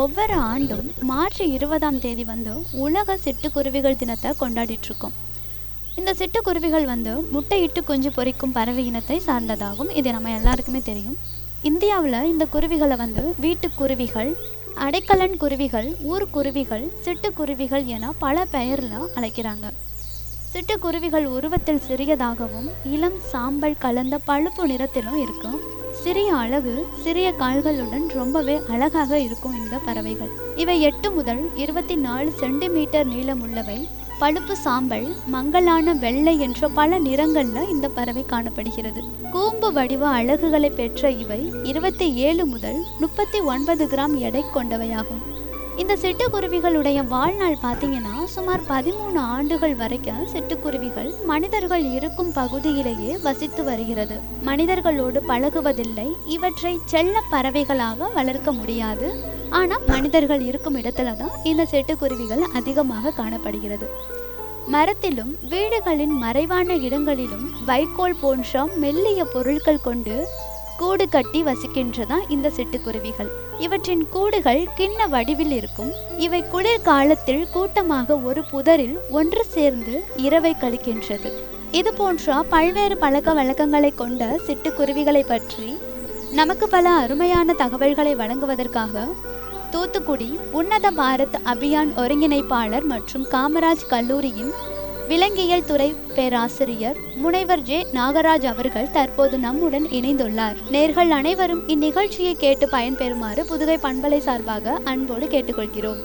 ஒவ்வொரு ஆண்டும் மார்ச் இருபதாம் தேதி வந்து உலக சிட்டுக்குருவிகள் தினத்தை கொண்டாடிட்டு இருக்கோம் இந்த சிட்டுக்குருவிகள் வந்து முட்டையிட்டு குஞ்சு பொரிக்கும் பறவை இனத்தை சார்ந்ததாகும் இது நம்ம எல்லாருக்குமே தெரியும் இந்தியாவில் இந்த குருவிகளை வந்து வீட்டுக்குருவிகள் அடைக்கலன் குருவிகள் ஊர்க்குருவிகள் சிட்டுக்குருவிகள் என பல பெயரில் அழைக்கிறாங்க சிட்டுக்குருவிகள் உருவத்தில் சிறியதாகவும் இளம் சாம்பல் கலந்த பழுப்பு நிறத்திலும் இருக்கும் சிறிய அழகு சிறிய கால்களுடன் ரொம்பவே அழகாக இருக்கும் இந்த பறவைகள் இவை எட்டு முதல் இருபத்தி நாலு சென்டிமீட்டர் நீளமுள்ளவை பழுப்பு சாம்பல் மங்கலான வெள்ளை என்ற பல நிறங்கள்ல இந்த பறவை காணப்படுகிறது கூம்பு வடிவ அழகுகளை பெற்ற இவை இருபத்தி ஏழு முதல் முப்பத்தி ஒன்பது கிராம் எடை கொண்டவையாகும் இந்த சிட்டுக்குருவிகளுடைய வாழ்நாள் பார்த்தீங்கன்னா சுமார் பதிமூணு ஆண்டுகள் வரைக்கும் சிட்டுக்குருவிகள் மனிதர்கள் இருக்கும் பகுதியிலேயே வசித்து வருகிறது மனிதர்களோடு பழகுவதில்லை இவற்றை செல்ல பறவைகளாக வளர்க்க முடியாது ஆனால் மனிதர்கள் இருக்கும் இடத்துல தான் இந்த சிட்டுக்குருவிகள் அதிகமாக காணப்படுகிறது மரத்திலும் வீடுகளின் மறைவான இடங்களிலும் வைக்கோல் போன்ற மெல்லிய பொருட்கள் கொண்டு கூடு கட்டி வசிக்கின்றதா இந்த சிட்டுக்குருவிகள் இவற்றின் கூடுகள் கிண்ண வடிவில் இருக்கும் இவை குளிர் காலத்தில் கூட்டமாக ஒரு புதரில் ஒன்று சேர்ந்து இரவை கழிக்கின்றது இது போன்ற பல்வேறு பழக்க வழக்கங்களை கொண்ட சிட்டுக்குருவிகளை பற்றி நமக்கு பல அருமையான தகவல்களை வழங்குவதற்காக தூத்துக்குடி உன்னத பாரத் அபியான் ஒருங்கிணைப்பாளர் மற்றும் காமராஜ் கல்லூரியின் விலங்கியல் துறை பேராசிரியர் முனைவர் ஜே நாகராஜ் அவர்கள் தற்போது நம்முடன் இணைந்துள்ளார் நேர்கள் அனைவரும் இந்நிகழ்ச்சியை கேட்டு பயன்பெறுமாறு புதுகை பண்பலை சார்பாக அன்போடு கேட்டுக்கொள்கிறோம்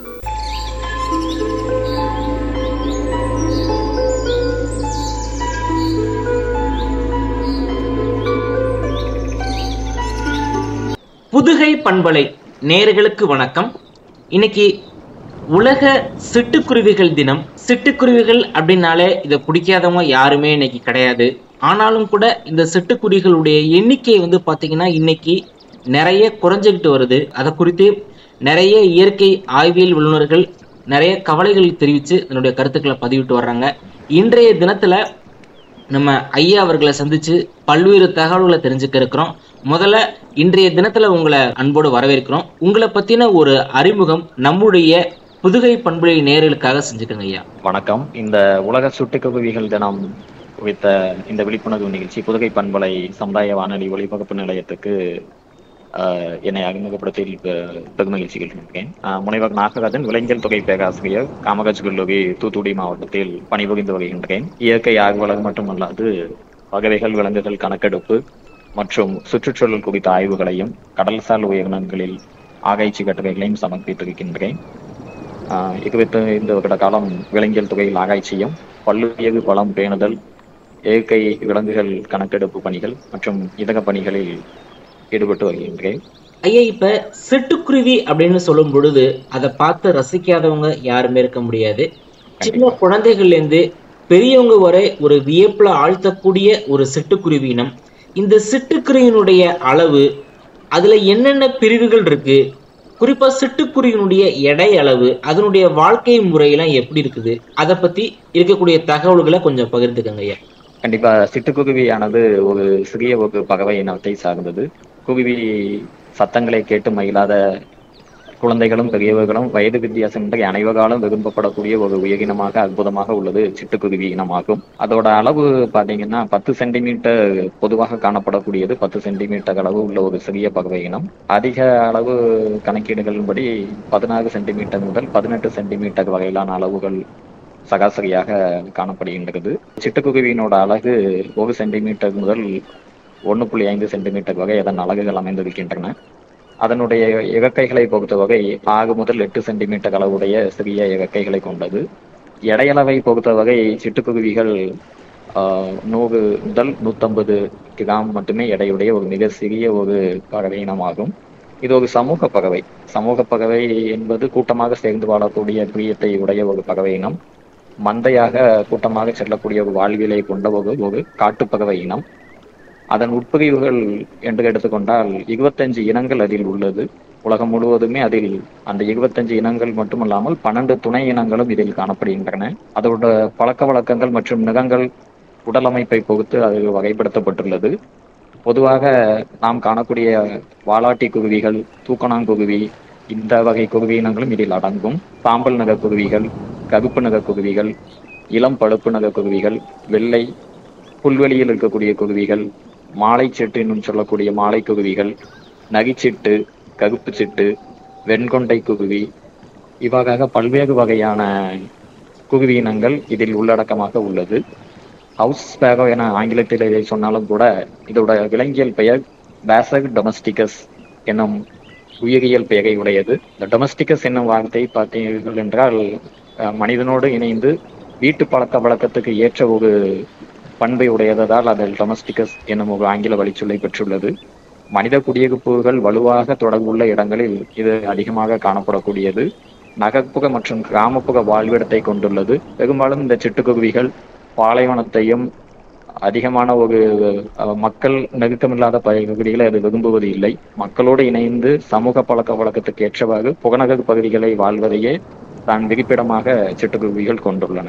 புதுகை பண்பலை நேர்களுக்கு வணக்கம் இன்னைக்கு உலக சிட்டுக்குருவிகள் தினம் சிட்டுக்குருவிகள் அப்படின்னாலே இதை பிடிக்காதவங்க யாருமே இன்னைக்கு கிடையாது ஆனாலும் கூட இந்த சிட்டுக்குருவிகளுடைய எண்ணிக்கை வந்து பார்த்தீங்கன்னா இன்னைக்கு நிறைய குறைஞ்சிக்கிட்டு வருது அதை குறித்து நிறைய இயற்கை ஆய்வியல் வல்லுநர்கள் நிறைய கவலைகள் தெரிவித்து அதனுடைய கருத்துக்களை பதிவிட்டு வர்றாங்க இன்றைய தினத்துல நம்ம ஐயா அவர்களை சந்திச்சு பல்வேறு தகவல்களை தெரிஞ்சுக்க இருக்கிறோம் முதல்ல இன்றைய தினத்துல உங்களை அன்போடு வரவேற்கிறோம் உங்களை பத்தின ஒரு அறிமுகம் நம்முடைய புதுகை பண்புலை நேயர்களுக்காக செஞ்சுக்கோங்க ஐயா வணக்கம் இந்த உலக சுட்டுக்குருவிகள் தினம் குறித்த இந்த விழிப்புணர்வு நிகழ்ச்சி புதுகை பண்பலை சமுதாய வானொலி ஒளிபரப்பு நிலையத்துக்கு ஆஹ், என்னை அறிமுகப்படுத்தி பெ- பெருமகிழ்ச்சி கொள்கின்றேன் ஆஹ், முனைவர் நாகராஜன் விலங்கியல் துறை பேராசிரியர் காமராஜ் கல்லூரி தூத்துக்குடி மாவட்டத்தில் பணிபுரிந்து வருகின்றேன் இயற்கை ஆர்வலர் மட்டுமல்லாது பறவைகள் விலங்குகள் கணக்கெடுப்பு மற்றும் சுற்றுச்சூழல் குறித்த ஆய்வுகளையும் கடல்சார் உயிரினங்களில் ஆராய்ச்சி கட்டுரைகளையும் சமர்ப்பித்திருக்கின்றேன் ஆஹ் இருபத்தி ஐந்து வருட காலம் விலங்கியல் துறையில் ஆராய்ச்சியும் பல்லுயிர் வளம் பேணுதல் இயற்கை விலங்குகள் கணக்கெடுப்பு பணிகள் மற்றும் இதர பணிகளில் ஈடுபட்டு வருகின்றேன் ஐயா இப்ப சிட்டுக்குருவி அப்படின்னு சொல்லும் பொழுது அதை பார்த்து ரசிக்காதவங்க யாருமே இருக்க முடியாது சின்ன குழந்தைகள்ல இருந்து பெரியவங்க வரை ஒரு வியப்புல ஆழ்த்தக்கூடிய ஒரு சிட்டுக்குருவி இனம் இந்த சிட்டுக்குருவியினுடைய அளவு அதுல என்னென்ன பிரிவுகள் இருக்கு குறிப்பா சிட்டுக்குருவியினுடைய எடை அளவு அதனுடைய வாழ்க்கை முறையெல்லாம் எப்படி இருக்குது அதை பத்தி இருக்கக்கூடிய தகவல்களை கொஞ்சம் பகிர்ந்துக்கங்க ஐயா கண்டிப்பா சிட்டுக்குருவியானது ஒரு சிறிய ஒரு பறவை இனத்தை சார்ந்தது குருவி சத்தங்களை கேட்டு மகிழாத குழந்தைகளும் பெரியவர்களும் வயது வித்தியாசமின்றி அனைவராலும் விரும்பப்படக்கூடிய ஒரு உயிரினமாக அற்புதமாக உள்ளது சிட்டுக்குருவி இனமாகும் அதோட அளவு பாத்தீங்கன்னா பத்து சென்டிமீட்டர் பொதுவாக காணப்படக்கூடியது பத்து சென்டிமீட்டர் அளவு உள்ள ஒரு சிறிய பறவை இனம் அதிக அளவு கணக்கீடுகளின்படி பதினாறு சென்டிமீட்டர் முதல் பதினெட்டு சென்டிமீட்டர் வரையிலான அளவுகள் சராசரியாக காணப்படுகின்றது சிட்டுக்குருவியினோட அழகு ஒரு சென்டிமீட்டர் முதல் ஒன்று புள்ளி ஐந்து சென்டிமீட்டர் வரை அதன் அலகுகள் அமைந்திருக்கின்றன அதனுடைய இறக்கைகளை பொறுத்தவரை ஆறு முதல் எட்டு சென்டிமீட்டர் அளவுடைய சிறிய இறக்கைகளை கொண்டது எடையளவை பொறுத்தவரை சிட்டுக்குருவிகள் ஆஹ், நூறு முதல் நூற்றம்பது கிராம் மட்டுமே எடையுடைய ஒரு மிக சிறிய ஒரு பறவை இனமாகும் இது ஒரு சமூக பறவை சமூக பறவை என்பது கூட்டமாக சேர்ந்து வாழக்கூடிய பிரியத்தை உடைய ஒரு பறவை இனம் மந்தையாக கூட்டமாக செல்லக்கூடிய ஒரு வாழ்வியலை கொண்ட ஒரு ஒரு காட்டுப்பறவை இனம் அதன் உட்பிரிவுகள் என்று எடுத்துக்கொண்டால் இருபத்தஞ்சு இனங்கள் அதில் உள்ளது உலகம் முழுவதுமே அதில் அந்த இருபத்தஞ்சு இனங்கள் மட்டுமல்லாமல் பன்னெண்டு துணை இனங்களும் இதில் காணப்படுகின்றன அதோட பழக்க வழக்கங்கள் மற்றும் நிறங்கள் உடலமைப்பை பொறுத்து அது வகைப்படுத்தப்பட்டுள்ளது பொதுவாக நாம் காணக்கூடிய வாலாட்டி குருவிகள் தூக்கணாங்குருவி இந்த வகை குருவி இனங்களும் இதில் அடங்கும் சாம்பல் நக குருவிகள் கருப்பு நக குருவிகள் இளம் பழுப்பு நக குருவிகள் வெள்ளை புல்வெளியில் இருக்கக்கூடிய குருவிகள் மாலை செட்டு என்னும் சொல்லக்கூடிய மாலை குருவிகள் நகிச்சிட்டு கருப்பு சிட்டு வெண்கொண்டை குருவி இவ்வாறாக பல்வேறு வகையான குருவி இனங்கள் இதில் உள்ளடக்கமாக உள்ளது ஹவுஸ் ஸ்பேரோ என ஆங்கிலத்தில் இதை சொன்னாலும் கூட இதோட விலங்கியல் பெயர் பேசக் டொமஸ்டிகஸ் என்னும் உயிரியல் பெயரை உடையது இந்த டொமஸ்டிகஸ் என்னும் வார்த்தை பார்த்தீர்கள் என்றால் அஹ், மனிதனோடு இணைந்து வீட்டு பழக்க வழக்கத்துக்கு ஏற்ற ஒரு பண்பை உடையதால் அதில் டொமஸ்டிகஸ் என்னும் ஒரு ஆங்கில வழிச்சொல்லை பெற்றுள்ளது மனித குடியிருப்புகள் வலுவாக தொடர்புள்ள இடங்களில் இது அதிகமாக காணப்படக்கூடியது நகர்ப்புற மற்றும் கிராமப்புற வாழ்விடத்தை கொண்டுள்ளது பெரும்பாலும் இந்த சிட்டுக்குருவிகள் பாலைவனத்தையும் அதிகமான ஒரு அஹ், மக்கள் நெருக்கமில்லாத பகுதிகளை அது விரும்புவது இல்லை மக்களோடு இணைந்து சமூக பழக்க வழக்கத்துக்கு ஏற்றவாறு புறநகர் பகுதிகளை வாழ்வதையே தான் விரிப்பிடமாக சிட்டுக்குருவிகள் கொண்டுள்ளன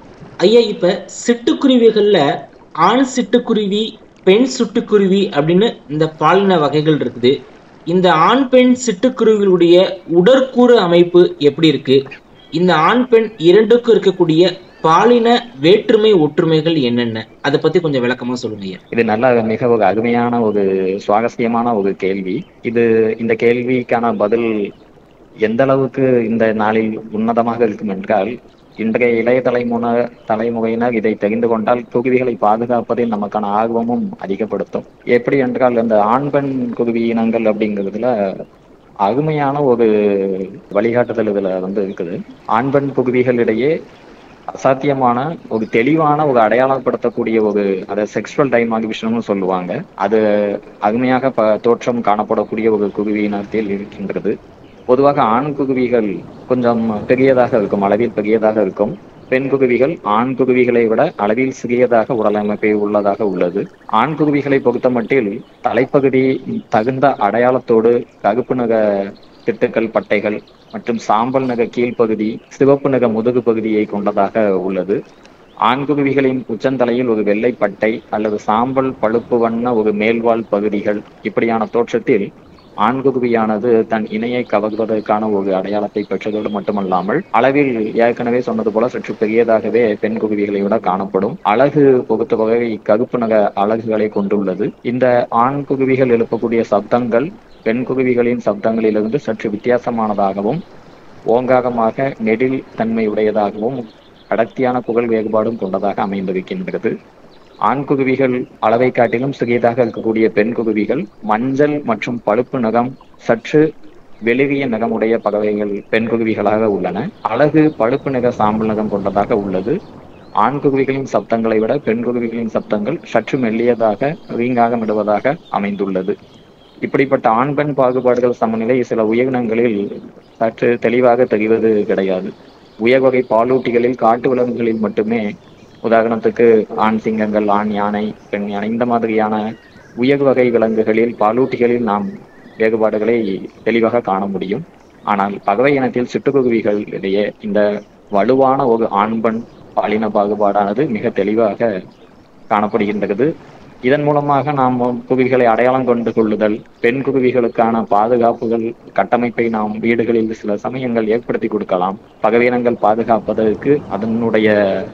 ஐயா இப்ப சிட்டுக்குருவிகள்ல ஆண் சிட்டுக்குருவி பெண் சிட்டுக்குருவி அப்படின்னு இந்த பாலின வகைகள் இருக்குது இந்த ஆண் பெண் சிட்டுக்குருவிகளுடைய உடற்கூறு அமைப்பு எப்படி இருக்கு இந்த ஆண் பெண் இரண்டுக்கும் இருக்கக்கூடிய பாலின வேற்றுமை ஒற்றுமைகள் என்னென்ன அதை பத்தி கொஞ்சம் விளக்கமா சொல்லுங்க ஐயா இது நல்ல மிக ஒரு அருமையான ஒரு சுவாரஸ்யமான ஒரு கேள்வி இது இந்த கேள்விக்கான பதில் எந்த அளவுக்கு இந்த நாளில் உன்னதமாக இருக்கும் என்றால் இன்றைய இளைய தலைமுறை தலைமுறையினர் இதை தெரிந்து கொண்டால் குருவிகளை பாதுகாப்பதில் நமக்கான ஆர்வமும் அதிகப்படுத்தும் எப்படி என்றால் இந்த ஆண் பெண் குருவி இனங்கள் அப்படிங்கிறதுல அருமையான ஒரு வழிகாட்டுதல் இதுல வந்து இருக்குது ஆண் பெண் குருவிகளிடையே அசாத்தியமான ஒரு தெளிவான ஒரு அடையாளப்படுத்தக்கூடிய ஒரு அதை செக்ஷுவல் டைமாகிவிஷனும் சொல்லுவாங்க அது அருமையாக ப தோற்றம் காணப்படக்கூடிய ஒரு குருவியினத்தில் இருக்கின்றது பொதுவாக ஆண் குருவிகள் கொஞ்சம் பெரியதாக இருக்கும் அளவில் பெரியதாக இருக்கும் பெண் குருவிகள் ஆண் குருவிகளை விட அளவில் சிறியதாக உடலமைப்பை உள்ளதாக உள்ளது ஆண் குருவிகளை பொறுத்தமட்டில் தலைப்பகுதி தகுந்த அடையாளத்தோடு கருப்பு நக திட்டுக்கள் பட்டைகள் மற்றும் சாம்பல் நக கீழ்ப்பகுதி சிவப்பு நக முதுகு பகுதியை கொண்டதாக உள்ளது ஆண்குருவிகளின் உச்சந்தலையில் ஒரு வெள்ளை பட்டை அல்லது சாம்பல் பழுப்பு வண்ண ஒரு மேல்வால் பகுதிகள் இப்படியான தோற்றத்தில் ஆண்குருவியானது தன் இணையை கவர்வதற்கான ஒரு அடையாளத்தை பெற்றதோடு மட்டுமல்லாமல் அளவில் ஏற்கனவே சொன்னது போல சற்று பெரியதாகவே பெண் குருவிகளை விட காணப்படும் அழகு பொறுத்தவரை கருப்பு நக அழகுகளை கொண்டுள்ளது இந்த ஆண் குருவிகள் எழுப்பக்கூடிய சப்தங்கள் பெண் குருவிகளின் சப்தங்களிலிருந்து சற்று வித்தியாசமானதாகவும் ஓங்காரமாக நெடில் தன்மை உடையதாகவும் அடர்த்தியான புகழ் வேறுபாடும் கொண்டதாக அமைந்திருக்கின்றது ஆண் குருவிகள் அளவை காட்டிலும் சிறியதாக இருக்கக்கூடிய பெண் குருவிகள் மஞ்சள் மற்றும் பழுப்பு நகம் சற்று வெளிரிய நகமுடைய பறவைகள் பெண் குருவிகளாக உள்ளன அழகு பழுப்பு நிற சாம்பல் நகம் கொண்டதாக உள்ளது ஆண் குருவிகளின் சப்தங்களை விட பெண் குருவிகளின் சப்தங்கள் சற்று மெல்லியதாக ரீங்காக விடுவதாக அமைந்துள்ளது இப்படிப்பட்ட ஆண் பெண் பாகுபாடுகள் சமநிலை சில உயிரினங்களில் சற்று தெளிவாக தெரிவது கிடையாது உயர் வகை பாலூட்டிகளில் காட்டு விலங்குகளில் மட்டுமே உதாரணத்துக்கு ஆண் சிங்கங்கள் ஆண் யானை பெண் யானை இந்த மாதிரியான உயர் வகை விலங்குகளில் பாலூட்டிகளில் நாம் வேறுபாடுகளை தெளிவாக காண முடியும் ஆனால் பறவை இனத்தில் சிட்டுக்குருவிகள் இடையே இந்த வலுவான ஒரு ஆண் பெண் பாலின பாகுபாடானது மிக தெளிவாக காணப்படுகின்றது இதன் மூலமாக நாம் குருவிகளை அடையாளம் கொண்டு கொள்ளுதல் பெண் குருவிகளுக்கான பாதுகாப்புகள் கட்டமைப்பை நாம் வீடுகளில் சில சமயங்கள் ஏற்படுத்தி கொடுக்கலாம் பகவீனங்கள் பாதுகாப்பதற்கு அதனுடைய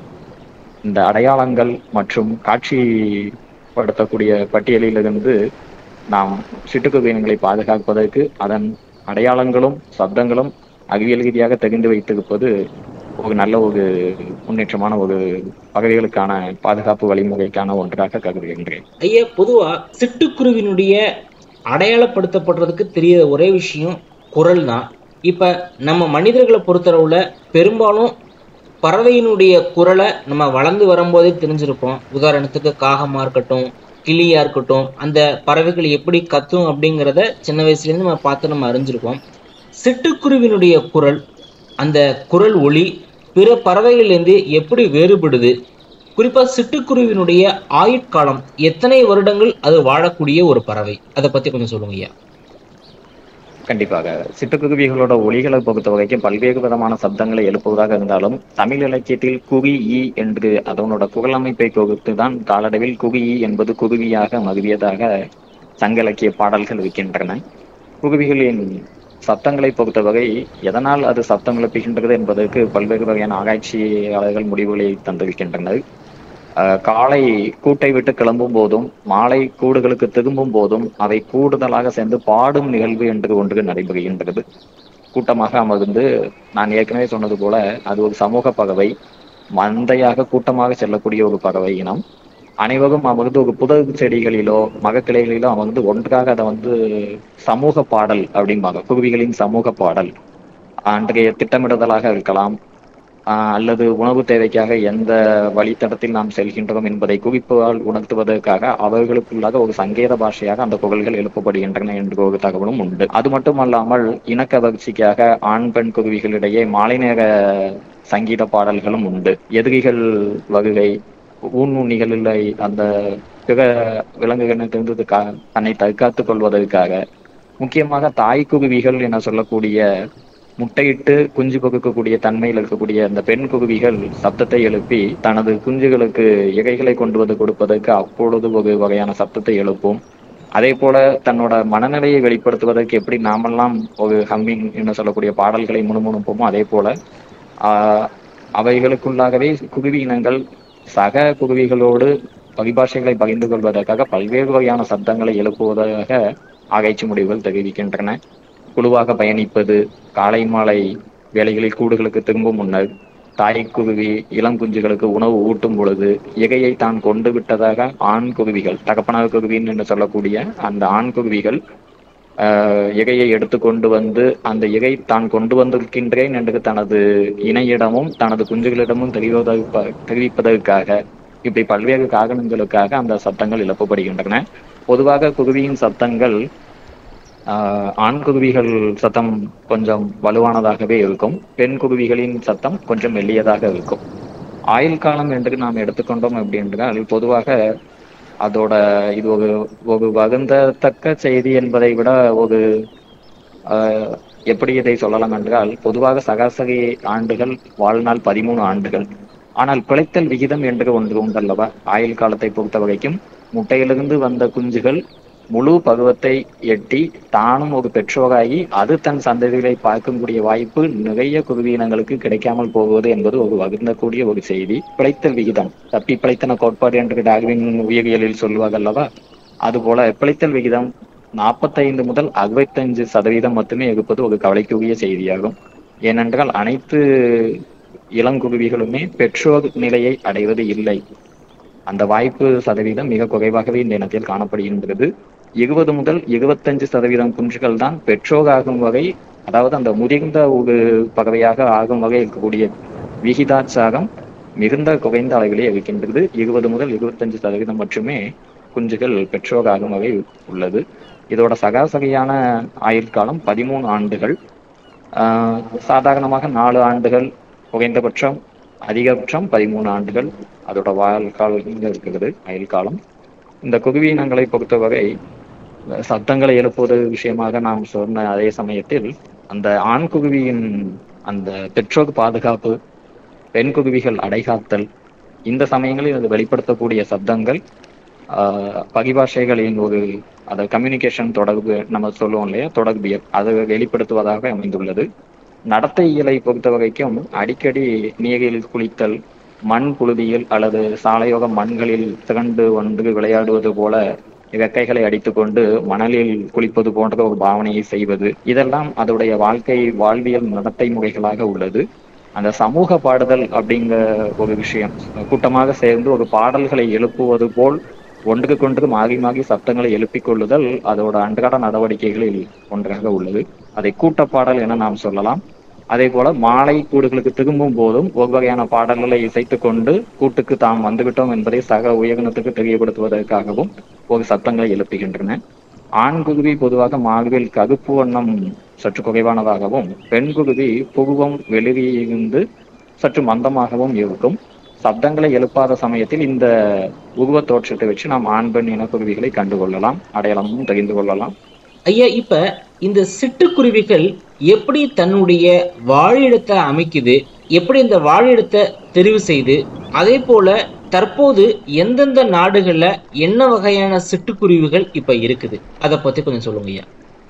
இந்த அடையாளங்கள் மற்றும் காட்சிப்படுத்தக்கூடிய பட்டியலிலிருந்து நாம் சிட்டுக்குருவினங்களை பாதுகாப்பதற்கு அதன் அடையாளங்களும் சப்தங்களும் அறிவியல் ரீதியாக தெரிந்து வைத்திருப்பது ஒரு நல்ல ஒரு முன்னேற்றமான ஒரு பகுதிகளுக்கான பாதுகாப்பு வழிமுறைக்கான ஒன்றாக கருதுகின்றேன் ஐயா பொதுவா சிட்டுக்குருவினுடைய அடையாளப்படுத்தப்படுறதுக்கு தெரிய ஒரே விஷயம் குரல் தான் இப்ப நம்ம மனிதர்களை பொறுத்தளவுல பெரும்பாலும் பறவையினுடைய குரலை நம்ம வளர்ந்து வரும்போதே தெரிஞ்சிருப்போம் உதாரணத்துக்கு காகமா இருக்கட்டும் கிளியா இருக்கட்டும் அந்த பறவைகள் எப்படி கத்தும் அப்படிங்கிறத சின்ன வயசுல இருந்து நம்ம பார்த்து நம்ம அறிஞ்சிருப்போம் சிட்டுக்குருவினுடைய குரல் அந்த குரல் ஒளி பிற பறவைகளிலிருந்து எப்படி வேறுபடுது குறிப்பா சிட்டுக்குருவினுடைய ஆயுட்காலம் எத்தனை வருடங்கள் அது வாழக்கூடிய ஒரு பறவை அதை பத்தி கொஞ்சம் சொல்லுங்க ஐயா கண்டிப்பாக சிட்டுக்குருவிகளோட ஒலிகளை பொறுத்த வரைக்கும் பல்வேறு விதமான சப்தங்களை எழுப்புவதாக இருந்தாலும் தமிழ் இலக்கியத்தில் குவி ஈ என்று அதனோட குரல் அமைப்பை பொறுத்து தான் காலடைவில் குவி ஈ என்பது குருவியாக மருவியதாக சங்க இலக்கிய பாடல்கள் இருக்கின்றன குருவிகளின் சத்தங்களை பொறுத்தவரை எதனால் அது சத்தம் எழுப்புகின்றது என்பதற்கு பல்வேறு வகையான ஆராய்ச்சியாளர்கள் முடிவுகளை தந்திருக்கின்றனர் அஹ், காலை கூட்டை விட்டு கிளம்பும் போதும் மாலை கூடுகளுக்கு திரும்பும் போதும் அவை கூடுதலாக சேர்ந்து பாடும் நிகழ்வு என்று ஒன்று நடைபெறுகின்றது கூட்டமாக அமர்ந்து நான் ஏற்கனவே சொன்னது போல அது ஒரு சமூக பறவை மந்தையாக கூட்டமாக செல்லக்கூடிய ஒரு பறவை இனம் அனைவரும் அமர்ந்து ஒரு புதர் செடிகளிலோ மகக்கிளைகளிலோ அமர்ந்து ஒன்றாக அதை வந்து சமூக பாடல் அப்படிம்பாங்க குருவிகளின் சமூக பாடல் அன்றைய திட்டமிடுதலாக இருக்கலாம் ஆஹ் அல்லது உணவு தேவைக்காக எந்த வழித்தடத்தில் நாம் செல்கின்றோம் என்பதை குவிப்பால் உணர்த்துவதற்காக அவர்களுக்குள்ளாக ஒரு சங்கேத பாஷையாக அந்த குரல்கள் எழுப்பப்படுகின்றன என்ற ஒரு தகவலும் உண்டு அது மட்டுமல்லாமல் இனக்கவர்ச்சிக்காக ஆண் பெண் குருவிகளிடையே மாலை நேர சங்கீத பாடல்களும் உண்டு எதிரிகள் வருகை ஊன்னுண்ணிகளில் அந்த பிற விலங்குகளிடமிருந்து கா- தன்னை தற்காத்துக் கொள்வதற்காக முக்கியமாக தாய் குருவிகள் என சொல்லக்கூடிய முட்டையிட்டு குஞ்சு பொகுக்கக்கூடிய தன்மையில் இருக்கக்கூடிய அந்த பெண் குருவிகள் சப்தத்தை எழுப்பி தனது குஞ்சுகளுக்கு இகைகளை கொண்டு வந்து கொடுப்பதற்கு அப்பொழுது ஒரு வகையான சப்தத்தை எழுப்பும் அதே போல தன்னோட மனநிலையை வெளிப்படுத்துவதற்கு எப்படி நாமெல்லாம் ஒரு ஹம்மிங் என்று சொல்லக்கூடிய பாடல்களை முணுமுணுப்போமோ அதே போல ஆஹ், அவைகளுக்குள்ளாகவே குருவி இனங்கள் சக குருவிகளோடு பரிபாஷைகளை பகிர்ந்து கொள்வதற்காக பல்வேறு வகையான சப்தங்களை எழுப்புவதாக ஆராய்ச்சி முடிவுகள் தெரிவிக்கின்றன குழுவாக பயணிப்பது காலை மாலை வேலைகளில் கூடுகளுக்கு திரும்பும் முன்னர் தாய்க்குருவி இளம் குஞ்சுகளுக்கு உணவு ஊட்டும் பொழுது இகையை தான் கொண்டு விட்டதாக ஆண் குருவிகள் தகப்பனார் குருவின் என்று சொல்லக்கூடிய அந்த ஆண் குருவிகள் ஆஹ், இகையை எடுத்து கொண்டு வந்து அந்த இகை தான் கொண்டு வந்திருக்கின்றேன் என்று தனது இணையிடமும் தனது குஞ்சுகளிடமும் தெரிவதற்கு தெரிவிப்பதற்காக இப்படி பல்வேறு காரணங்களுக்காக அந்த சத்தங்கள் எழுப்பப்படுகின்றன பொதுவாக குருவியின் சத்தங்கள் ஆஹ், ஆண் குருவிகள் சத்தம் கொஞ்சம் வலுவானதாகவே இருக்கும் பெண் குருவிகளின் சத்தம் கொஞ்சம் மெல்லியதாக இருக்கும் ஆயுள் காலம் என்று நாம் எடுத்துக்கொண்டோம் அப்படின்றால் பொதுவாக அதோட இது ஒரு ஒரு வகுந்தத்தக்க செய்தி என்பதை விட ஒரு ஆஹ், எப்படி இதை சொல்லலாம் என்றால் பொதுவாக சராசரி ஆண்டுகள் வாழ்நாள் பதிமூணு ஆண்டுகள் ஆனால் பிழைத்தல் விகிதம் என்று ஒன்று உண்டல்லவா ஆயுள் காலத்தை பொறுத்த வரைக்கும் முட்டையிலிருந்து வந்த குஞ்சுகள் முழு பருவத்தை எட்டி தானும் ஒரு பெற்றோராகி அது தன் சந்ததிகளை பார்க்கக்கூடிய வாய்ப்பு நிறைய குருவியினங்களுக்கு கிடைக்காமல் போவது என்பது ஒரு வகுந்தக்கூடிய ஒரு செய்தி பிழைத்தல் விகிதம் தப்பி பிழைத்தன கோட்பாடு என்று டார்வின் உயிரியலில் சொல்லுவாங்க அல்லவா அதுபோல பிழைத்தல் விகிதம் நாற்பத்தைந்து முதல் அறுபத்தஞ்சு சதவீதம் மட்டுமே இருப்பது ஒரு கவலைக்குரிய செய்தியாகும் ஏனென்றால் அனைத்து இளங்குருவிகளுமே பெற்றோர் நிலையை அடைவது இல்லை அந்த வாய்ப்பு சதவீதம் மிக குறைவாகவே இந்த இனத்தில் காணப்படுகின்றது இருபது முதல் இருபத்தஞ்சு சதவீதம் குஞ்சுகள் தான் பெற்றோராகும் வகை அதாவது அந்த முதிர்ந்த ஒரு பறவையாக ஆகும் வகை இருக்கக்கூடிய விகிதாச்சாரம் மிகுந்த குறைந்த அளவிலே இருக்கின்றது இருபது முதல் இருபத்தஞ்சு சதவீதம் மட்டுமே குஞ்சுகள் பெற்றோராகும் வகை உள்ளது இதோட சராசரியான ஆயுள் காலம் பதிமூணு ஆண்டுகள் ஆஹ் சாதாரணமாக நாலு ஆண்டுகள் குறைந்தபட்சம் அதிகபட்சம் பதிமூணு ஆண்டுகள் அதோட வாழ்காலம் இருக்கிறது ஆயுள் காலம் இந்த குருவி இனங்களை பொறுத்தவரை சத்தங்களை எழுப்புவது விஷயமாக நாம் சொன்ன அதே சமயத்தில் அந்த ஆண் குருவியின் அந்த பெற்றோர் பாதுகாப்பு பெண் குருவிகள் அடைகாத்தல் இந்த சமயங்களில் அது வெளிப்படுத்தக்கூடிய சப்தங்கள் ஆஹ் பரிபாஷைகளின் ஒரு அதை கம்யூனிகேஷன் தொடர்பு நம்ம சொல்லுவோம் இல்லையா தொடர்பியல் அதை வெளிப்படுத்துவதாக அமைந்துள்ளது நடத்தை இயலை பொறுத்த வரைக்கும் அடிக்கடி நீரில் குளித்தல் மண் புழுதியில் அல்லது சாலையோக மண்களில் திரண்டு ஒன்று விளையாடுவது போல இறக்கைகளை அடித்துக்கொண்டு மணலில் குளிப்பது போன்ற ஒரு பாவனையை செய்வது இதெல்லாம் அதோடைய வாழ்க்கை வாழ்வியல் நடத்தை முறைகளாக உள்ளது அந்த சமூக பாடுதல் அப்படிங்கிற ஒரு விஷயம் கூட்டமாக சேர்ந்து ஒரு பாடல்களை எழுப்புவது போல் ஒன்றுக்கொன்று மாறி மாறி சப்தங்களை எழுப்பிக் கொள்ளுதல் அதோட அன்றாட நடவடிக்கைகளில் ஒன்றாக உள்ளது அதை கூட்டப்பாடல் என நாம் சொல்லலாம் அதே போல மாலை கூடுகளுக்கு திரும்பும் போதும் ஒரு வகையான பாடல்களை இசைத்துக் கொண்டு கூட்டுக்கு தாம் வந்துவிட்டோம் என்பதை சக உயர்னத்துக்கு தெரியப்படுத்துவதற்காகவும் ஒரு சத்தங்களை எழுப்புகின்றன ஆண் குருவி பொதுவாக மார்பில் கருப்பு வண்ணம் சற்று குறைவானதாகவும் பெண் குருவி புருவம் வெளியிருந்து சற்று மந்தமாகவும் இருக்கும் சப்தங்களை எழுப்பாத சமயத்தில் இந்த உருவ தோற்றத்தை வச்சு நாம் ஆண் பெண் இனக்குருவிகளை கண்டுகொள்ளலாம் அடையாளமும் தெரிந்து கொள்ளலாம் ஐயா இப்ப இந்த சிட்டுக்குருவிகள் எப்படி தன்னுடைய வாழிடத்தை அமைக்குது எப்படி இந்த வாழிடத்தை தெரிவு செய்து அதே போல தற்போது எந்தெந்த நாடுகள்ல என்ன வகையான சிட்டுக்குருவிகள் இப்ப இருக்குது அதை பத்தி கொஞ்சம் சொல்லுங்க ஐயா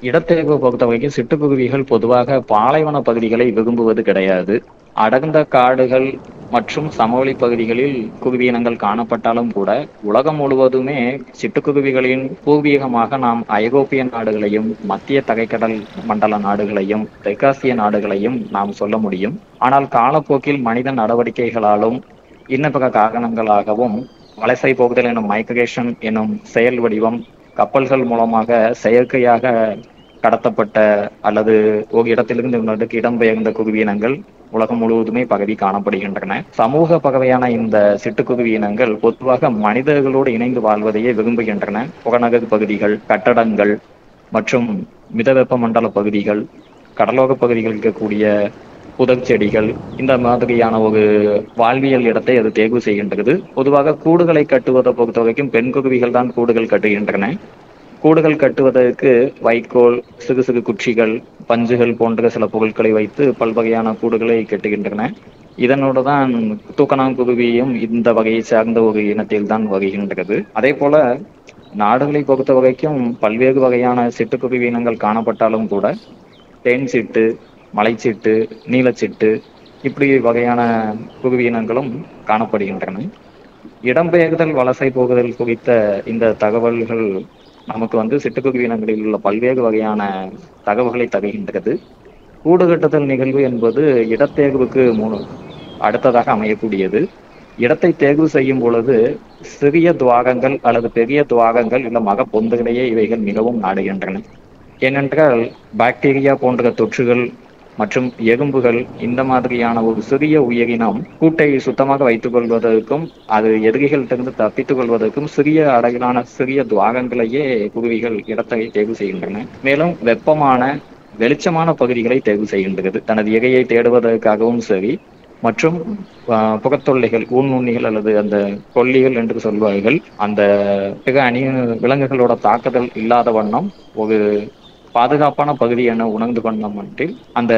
இடத்தேர்வு பொறுத்த வரைக்கும் சிட்டுக்குருவிகள் பொதுவாக பாலைவன பகுதிகளை விரும்புவது கிடையாது அடர்ந்த காடுகள் மற்றும் சமவெளி பகுதிகளில் குருவி இனங்கள் காணப்பட்டாலும் கூட உலகம் முழுவதுமே சிட்டுக்குருவிகளின் பூர்வீகமாக நாம் ஐரோப்பிய நாடுகளையும் மத்திய தரைக்கடல் மண்டல நாடுகளையும் தெற்காசிய நாடுகளையும் நாம் சொல்ல முடியும் ஆனால் காலப்போக்கில் மனித நடவடிக்கைகளாலும் இன்ன பிற காரணங்களாகவும் வலசை போகுதல் எனும் மைக்ரேஷன் எனும் செயல் வடிவம் கப்பல்கள் மூலமாக செயற்கையாக கடத்தப்பட்ட அல்லது ஒரு இடத்திலிருந்து இன்னொருக்கு இடம்பெயர்ந்த குருவி இனங்கள் உலகம் முழுவதுமே பரவி காணப்படுகின்றன சமூக பறவையான இந்த சிட்டுக்குருவி இனங்கள் பொதுவாக மனிதர்களோடு இணைந்து வாழ்வதையே விரும்புகின்றன புறநகர் பகுதிகள் கட்டடங்கள் மற்றும் மிதவெப்ப மண்டல பகுதிகள் கடலோர பகுதிகளில் இருக்கக்கூடிய புதர் செடிகள் இந்த மாதிரியான ஒரு வாழ்வியல் இடத்தை அது தேர்வு செய்கின்றது பொதுவாக கூடுகளை கட்டுவதை பொறுத்த வரைக்கும் பெண் குருவிகள் தான் கூடுகள் கட்டுகின்றன கூடுகள் கட்டுவதற்கு வைக்கோல் சிறு சிறு குச்சிகள் பஞ்சுகள் போன்ற சில பொருட்களை வைத்து பல்வகையான கூடுகளை கட்டுகின்றன இதனோடு தான் தூக்கணாங்குருவியும் இந்த வகையை சார்ந்த ஒரு இனத்தில் தான் வருகின்றது அதே போல நாடுகளை பொறுத்த வரைக்கும் பல்வேறு வகையான சிட்டுக்குருவி இனங்கள் காணப்பட்டாலும் கூட தேன் சிட்டு மலைச்சிட்டு நீலச்சிட்டு இப்படி வகையான குருவி இனங்களும் காணப்படுகின்றன இடம்பெயர்தல் வலசை போகுதல் குறித்த இந்த தகவல்கள் நமக்கு வந்து சிட்டுக்குருவி இனங்களில் உள்ள பல்வேறு வகையான தகவல்களை தருகின்றது கூடு கட்டுதல் நிகழ்வு என்பது இடத்தேர்வுக்கு மூணு அடுத்ததாக அமையக்கூடியது இடத்தை தேர்வு செய்யும் பொழுது சிறிய துவாகங்கள் அல்லது பெரிய துவாகங்கள் இல்ல மக பொந்துகளையே இவைகள் மிகவும் நாடுகின்றன ஏனென்றால் பாக்டீரியா போன்ற தொற்றுகள் மற்றும் எறும்புகள் இந்த மாதிரியான ஒரு சிறிய உயிரினம் கூட்டை சுத்தமாக வைத்துக் கொள்வதற்கும் அது எதிரிகளிடமிருந்து தப்பித்துக் கொள்வதற்கும் சிறிய அளவிலான சிறிய துவாகங்களையே குருவிகள் இடத்தை தேர்வு செய்கின்றன மேலும் வெப்பமான வெளிச்சமான பகுதிகளை தேர்வு செய்கின்றது தனது இரையை தேடுவதற்காகவும் சரி மற்றும் ஆஹ், புகத்தொல்லைகள் ஊன்நுண்ணிகள் அல்லது அந்த கொல்லிகள் என்று சொல்வார்கள் அந்த பிற அணி விலங்குகளோட தாக்குதல் இல்லாத வண்ணம் ஒரு பாதுகாப்பான பகுதி என உணர்ந்து கொண்ட மட்டில் அந்த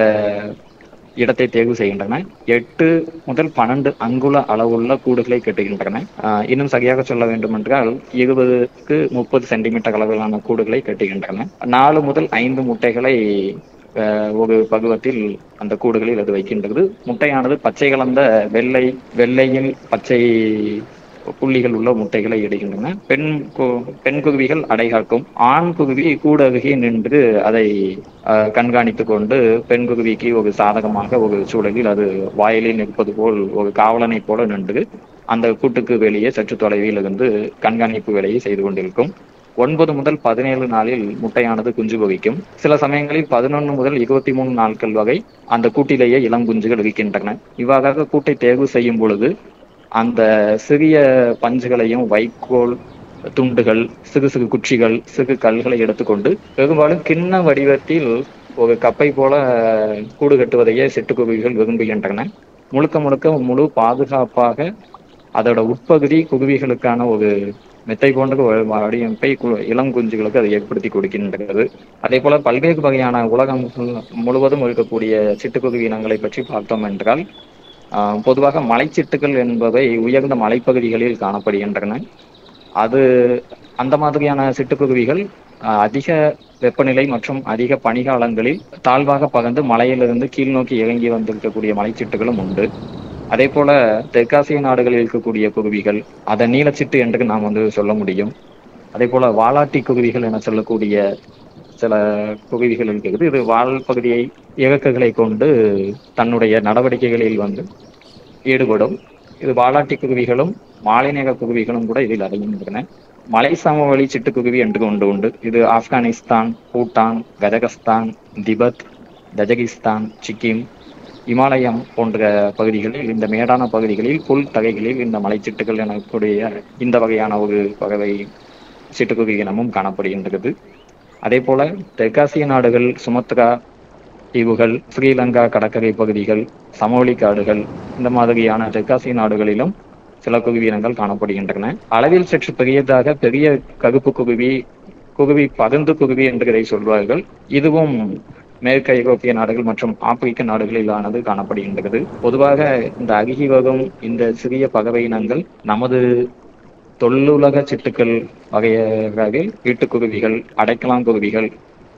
இடத்தை தேர்வு செய்கின்றன எட்டு முதல் பன்னெண்டு அங்குல அளவுள்ள கூடுகளை கட்டுகின்றன ஆஹ் இன்னும் சரியாக சொல்ல வேண்டும் என்றால் இருபதுக்கு முப்பது சென்டிமீட்டர் அளவிலான கூடுகளை கட்டுகின்றன நாலு முதல் ஐந்து முட்டைகளை ஆஹ் ஒரு பருவத்தில் அந்த கூடுகளில் அது வைக்கின்றது முட்டையானது பச்சை கலந்த வெள்ளை வெள்ளையில் பச்சை புள்ளிகள் உள்ள முட்டைகளை இடுகின்றன பெண் கு- பெண் குருவிகள் அடைகாக்கும் ஆண் குருவி கூட அருகே நின்று அதை ஆஹ், கண்காணித்துக் கொண்டு பெண் குருவிக்கு ஒரு சாதகமாக ஒரு சூழலில் அது வாயிலில் நிற்பது போல் ஒரு காவலனை போல நின்று அந்த கூட்டுக்கு வெளியே சற்று தொலைவில் இருந்து கண்காணிப்பு வேலையை செய்து கொண்டிருக்கும் ஒன்பது முதல் பதினேழு நாளில் முட்டையானது குஞ்சு பொரிக்கும் சில சமயங்களில் பதினொன்று முதல் இருபத்தி மூணு நாட்கள் வரை அந்த கூட்டிலேயே இளம் குஞ்சுகள் இருக்கின்றன இவ்வாறாக கூட்டை தேர்வு செய்யும் பொழுது அந்த சிறிய பஞ்சுகளையும் வைக்கோல் துண்டுகள் சிறு சிறு குச்சிகள் சிறு கல்களை எடுத்துக்கொண்டு பெரும்பாலும் கிண்ண வடிவத்தில் ஒரு கப்பை போல கூடு கட்டுவதையே சிட்டுக்குருவிகள் விரும்புகின்றன முழுக்க முழுக்க முழு பாதுகாப்பாக அதோட உட்பகுதி குருவிகளுக்கான ஒரு மெத்தை போன்ற ஒரு வடிவமைப்பை கு- இளம் குஞ்சுகளுக்கு அது ஏற்படுத்தி கொடுக்கின்றது அதே போல பல்வேறு வகையான உலகம் முழுவதும் இருக்கக்கூடிய சிட்டுக்குருவி இனங்களை பற்றி பார்த்தோம் என்றால் ஆஹ், பொதுவாக மலைச்சிட்டுகள் என்பவை உயர்ந்த மலைப்பகுதிகளில் காணப்படுகின்றன அது அந்த மாதிரியான சிட்டுக்குருவிகள் ஆஹ், அதிக வெப்பநிலை மற்றும் அதிக பனிகாலங்களில் தாழ்வாக பகர்ந்து மலையிலிருந்து கீழ் நோக்கி இறங்கி வந்திருக்கக்கூடிய மலைச்சிட்டுகளும் உண்டு அதே போல தெற்காசிய நாடுகளில் இருக்கக்கூடிய குருவிகள் அதை நீலச்சிட்டு என்று நாம் வந்து சொல்ல முடியும் அதே போல வாலாட்டி குருவிகள் என சொல்லக்கூடிய சில குருவிகள் இருக்கிறது இது வால் பகுதியை இறக்குகளை கொண்டு தன்னுடைய நடவடிக்கைகளில் வந்து ஈடுபடும் இது வாலாட்டி குருவிகளும் மாலைநேக குருவிகளும் கூட இதில் அடங்குகின்றன மலை சமவெளி சிட்டுக்குருவி என்று ஒன்று உண்டு இது Afghanistan Bhutan Kazakhstan Tibet Tajikistan Sikkim இமாலயம் போன்ற பகுதிகளில் இந்த மேடான பகுதிகளில் புல் தகைகளில் இந்த மலைச்சிட்டுகள் எனக்கூடிய இந்த வகையான ஒரு பறவை சிட்டுக்குருவி இனமும் காணப்படுகின்றது அதே போல தெற்காசிய நாடுகள் சுமத்ரா தீவுகள் ஸ்ரீலங்கா கடற்கரை பகுதிகள் சமவெளி காடுகள் இந்த மாதிரியான தெற்காசிய நாடுகளிலும் சில குருவி இனங்கள் காணப்படுகின்றன அளவில் சற்று பெரியதாக பெரிய கருப்பு குருவி குருவி பருந்து குருவி என்று இதை சொல்வார்கள் இதுவும் மேற்கு ஐரோப்பிய நாடுகள் மற்றும் ஆப்பிரிக்க நாடுகளிலானது காணப்படுகின்றது பொதுவாக இந்த அருகி வரும் இந்த சிறிய பறவை இனங்கள் நமது தொல்லுலக சிட்டுக்கள் வகையாக வீட்டுக்குருவிகள் அடைக்கலாங்குருவிகள்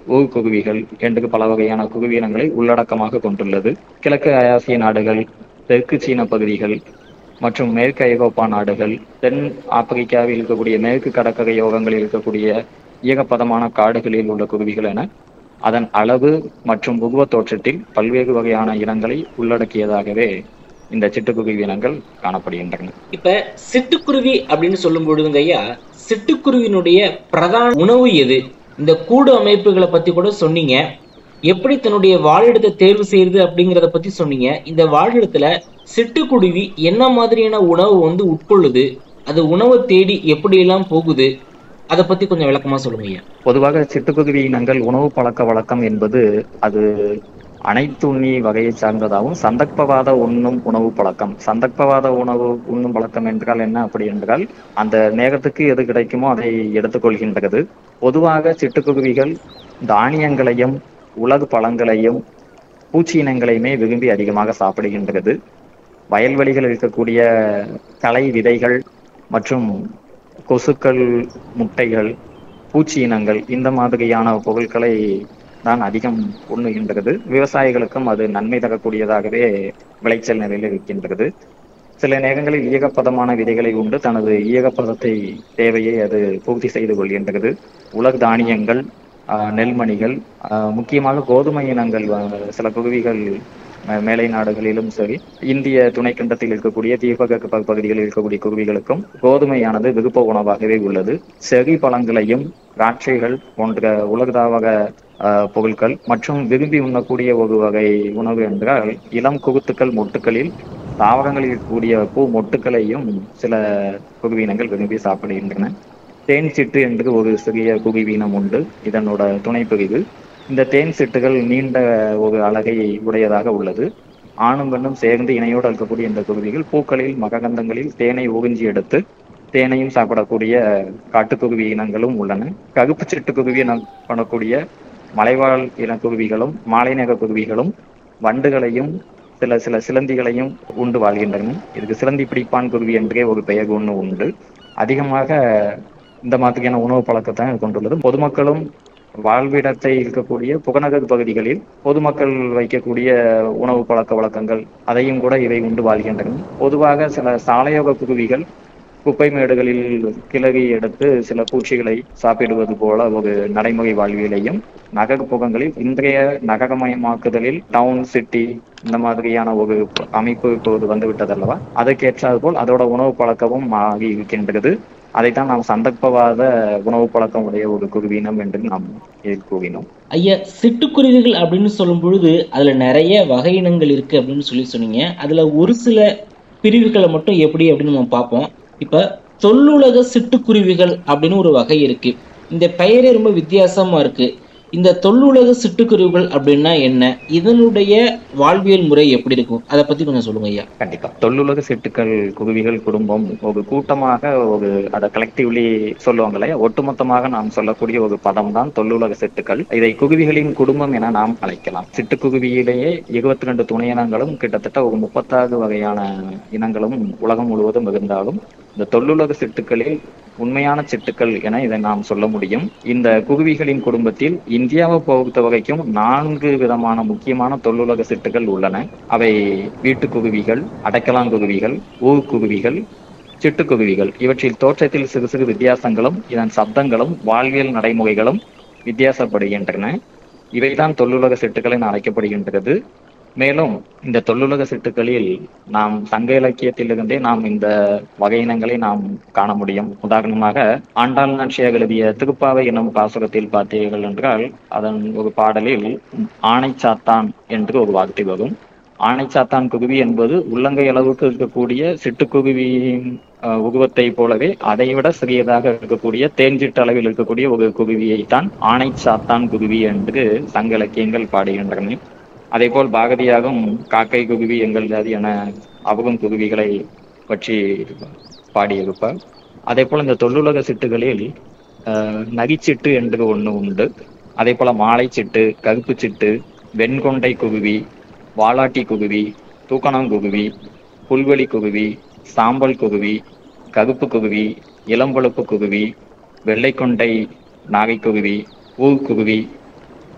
ஊர்குருவிகள் என்று பல வகையான குருவினங்களை உள்ளடக்கமாக கொண்டுள்ளது கிழக்கு ஆசிய நாடுகள் தெற்கு சீன பகுதிகள் மற்றும் மேற்கு ஐரோப்பா நாடுகள் தென் ஆப்பிரிக்காவில் இருக்கக்கூடிய மேற்கு கடற்கரை யோகங்களில் இருக்கக்கூடிய ஈரப்பதமான காடுகளில் உள்ள குருவிகள் என அதன் அளவு மற்றும் உருவ தோற்றத்தில் பல்வேறு வகையான இனங்களை உள்ளடக்கியதாகவே இந்த சிட்டுக்குருவி இனங்கள் காணப்படுகின்றன இப்ப சிட்டுக்குருவி அப்படின்னு சொல்லும் பொழுதுங்க ஐயா சிட்டுக்குருவினுடைய பிரதான உணவு எது இந்த கூடு அமைப்புகளை பத்தி கூட சொன்னீங்க எப்படி தன்னுடைய வாழிடத்தை தேர்வு செய்யுது அப்படிங்கிறத பத்தி சொன்னீங்க இந்த வாழிடத்துல சிட்டுக்குருவி என்ன மாதிரியான உணவு வந்து உட்கொள்ளுது அது உணவை தேடி எப்படி எல்லாம் போகுது அதை பத்தி கொஞ்சம் விளக்கமா சொல்லுங்க ஐயா பொதுவாக சிட்டுக்குருவி இனங்கள் உணவு பழக்க வழக்கம் என்பது அது அனைத்துண்ணி வகையை சார்ந்ததாகவும் சந்தர்ப்பவாத உண்ணும் உணவு பழக்கம் சந்தர்ப்பவாத உணவு உண்ணும் பழக்கம் என்றால் என்ன அப்படி என்றால் அந்த நேரத்துக்கு எது கிடைக்குமோ அதை எடுத்துக்கொள்கின்றது பொதுவாக சிட்டுக்குருவிகள் தானியங்களையும் உலகு பழங்களையும் பூச்சி இனங்களையுமே விரும்பி அதிகமாக சாப்பிடுகின்றது வயல்வெளிகளில் இருக்கக்கூடிய களை விதைகள் மற்றும் கொசுக்கள் முட்டைகள் பூச்சி இனங்கள் இந்த மாதிரியான பொருட்களை தான் அதிகம் உண்ணுகின்றது விவசாயிகளுக்கும் அது நன்மை தரக்கூடியதாகவே விளைச்சல் நிலையில் இருக்கின்றது சில நேரங்களில் ஈரப்பதமான விதைகளை உண்டு தனது ஈரப்பதத்தை தேவையை அது பூர்த்தி செய்து கொள்கின்றது உலர் தானியங்கள் ஆஹ், நெல்மணிகள் ஆஹ், முக்கியமாக கோதுமை இனங்கள் ஆஹ், சில குருவிகள் மே- மேலை நாடுகளிலும் சரி இந்திய துணைக்கண்டத்தில் இருக்கக்கூடிய தீபக ப- பகுதிகளில் இருக்கக்கூடிய குருவிகளுக்கும் கோதுமையானது விருப்ப உணவாகவே உள்ளது செறி பழங்களையும் திராட்சைகள் போன்ற உலகதாவக ஆஹ், பொருட்கள் மற்றும் விரும்பி உண்ணக்கூடிய ஒரு வகை உணவு என்றால் இளம் குருத்துக்கள் மொட்டுக்களில் தாவரங்களில் இருக்கக்கூடிய பூ மொட்டுக்களையும் சில குருவினங்கள் விரும்பி சாப்பிடுகின்றன தேன் சிட்டு என்று ஒரு சிறிய குருவினம் உண்டு இதனோட துணைப்பிரிவு இந்த தேன் சிட்டுகள் நீண்ட ஒரு அலகை உடையதாக உள்ளது ஆணும் பெண்ணும் சேர்ந்து இணையோடு இருக்கக்கூடிய இந்த குருவிகள் பூக்களில் மககந்தங்களில் தேனை உறிஞ்சி எடுத்து தேனையும் சாப்பிடக்கூடிய காட்டுக்குருவி இனங்களும் உள்ளன கருப்பு சிட்டுக்குருவி என பண்ணக்கூடிய மலைவாழ் இனக்குருவிகளும் மாலை நேர குருவிகளும் வண்டுகளையும் சில சில சிலந்திகளையும் உண்டு வாழ்கின்றன இதுக்கு சிலந்தி பிடிப்பான் குருவி என்றே ஒரு பெயர் ஒன்று உண்டு அதிகமாக இந்த மாதிரியான உணவு பழக்கத்தை இது கொண்டுள்ளது பொதுமக்களும் வாழ்விடத்தை இருக்கக்கூடிய புகநகர் பகுதிகளில் பொதுமக்கள் வைக்கக்கூடிய உணவு பழக்க வழக்கங்கள் அதையும் கூட இவை உண்டு வாழ்கின்றன பொதுவாக சில சாலையோக குருவிகள் குப்பை மேடுகளில் கிளறி எடுத்து சில பூச்சிகளை சாப்பிடுவது போல ஒரு நடைமுறை வாழ்வியலையும் நகர்ப்புறங்களில் இன்றைய நகரமயமாக்குதலில் டவுன் சிட்டி இந்த மாதிரியான ஒரு அமைப்பு இப்போது வந்து விட்டதல்லவா அதற்கேற்றாது போல் அதோட உணவு பழக்கமும் மாறி இருக்கின்றது அதைத்தான் நாம் சந்தர்ப்பவாத உணவு பழக்கம் உடைய ஒரு குருவினம் என்று நாம் இதில் கூறினோம் ஐயா சிட்டுக்குருவிகள் அப்படின்னு சொல்லும் பொழுது அதுல நிறைய வகை இனங்கள் இருக்கு அப்படின்னு சொல்லி சொன்னீங்க அதுல ஒரு சில பிரிவுகளை மட்டும் எப்படி அப்படின்னு நம்ம பார்ப்போம் இப்ப தொல்லுலக சிட்டுக்குருவிகள் அப்படின்னு ஒரு வகை இருக்கு இந்த பெயரே ரொம்ப வித்தியாசமா இருக்கு இந்த தொல்லுலக சிட்டுக்குருவிகள் அப்படின்னா என்ன இதனுடைய வாழ்வியல் முறை எப்படி இருக்கும் அதை பத்தி கொஞ்சம் சொல்லுங்க ஐயா கண்டிப்பா தொல்லுலக சிட்டுக்கள் குருவிகள் குடும்பம் ஒரு கூட்டமாக ஒரு அதை கலெக்டிவ்லி சொல்லுவாங்களே ஒட்டுமொத்தமாக நாம் சொல்லக்கூடிய ஒரு பதம் தான் தொல்லுலக சிட்டுக்கள் இதை குருவிகளின் குடும்பம் என நாம் அழைக்கலாம் சிட்டுக்குருவியிலேயே இருபத்தி ரெண்டு துணை இனங்களும் கிட்டத்தட்ட ஒரு முப்பத்தாறு வகையான இனங்களும் உலகம் முழுவதும் இருந்தாலும் இந்த தொல்லுலக சிட்டுக்களில் உண்மையான சிட்டுக்கள் என இதை நாம் சொல்ல முடியும் இந்த குருவிகளின் குடும்பத்தில் இந்தியாவை பொறுத்த வரைக்கும் நான்கு விதமான முக்கியமான தொல்லுலக சிட்டுகள் உள்ளன அவை வீட்டுக்குருவிகள் அடைக்கலாங்குருவிகள் ஊர்க்குருவிகள் சிட்டுக்குருவிகள் இவற்றில் தோற்றத்தில் சிறு சிறு வித்தியாசங்களும் இதன் சப்தங்களும் வாழ்வியல் நடைமுறைகளும் வித்தியாசப்படுகின்றன இவைதான் தொல்லுலக சிட்டுகள் என அழைக்கப்படுகின்றது மேலும் இந்த தொல்லுலக சிட்டுக்களில் நாம் சங்க இலக்கியத்திலிருந்தே நாம் இந்த வகையினங்களை நாம் காண முடியும் உதாரணமாக ஆண்டாள் நாச்சியார் எழுதிய திருப்பாவை என்னும் பாசுரத்தில் பார்த்தீர்கள் என்றால் அதன் ஒரு பாடலில் ஆணைச்சாத்தான் என்று ஒரு வார்த்தை வரும் ஆணைச்சாத்தான் குருவி என்பது உள்ளங்கை அளவுக்கு இருக்கக்கூடிய சிட்டுக்குருவியின் அஹ், உருவத்தை போலவே அதைவிட சிறியதாக இருக்கக்கூடிய தேன்சிட்டு அளவில் இருக்கக்கூடிய ஒரு குருவியை தான் ஆணைச்சாத்தான் குருவி என்று சங்க இலக்கியங்கள் பாடுகின்றன அதேபோல் பாரதியாரும் காக்கை குருவி எங்கள் ஜாதி என அவரும் குருவிகளை பற்றி பாடியிருப்பார் அதே போல இந்த தொல்லுலக சிட்டுகளில் அஹ், நரிச்சிட்டு என்று ஒண்ணு உண்டு அதே போல மாலைச்சிட்டு கருப்பு சிட்டு வெண்கொண்டை குருவி வாலாட்டி குருவி தூக்கணாங்குருவி புல்வெளி குருவி சாம்பல் குருவி கருப்பு குருவி இளம்பழுப்பு குருவி வெள்ளைக்கொண்டை நாகைக்குருவி ஊர்க்குருவி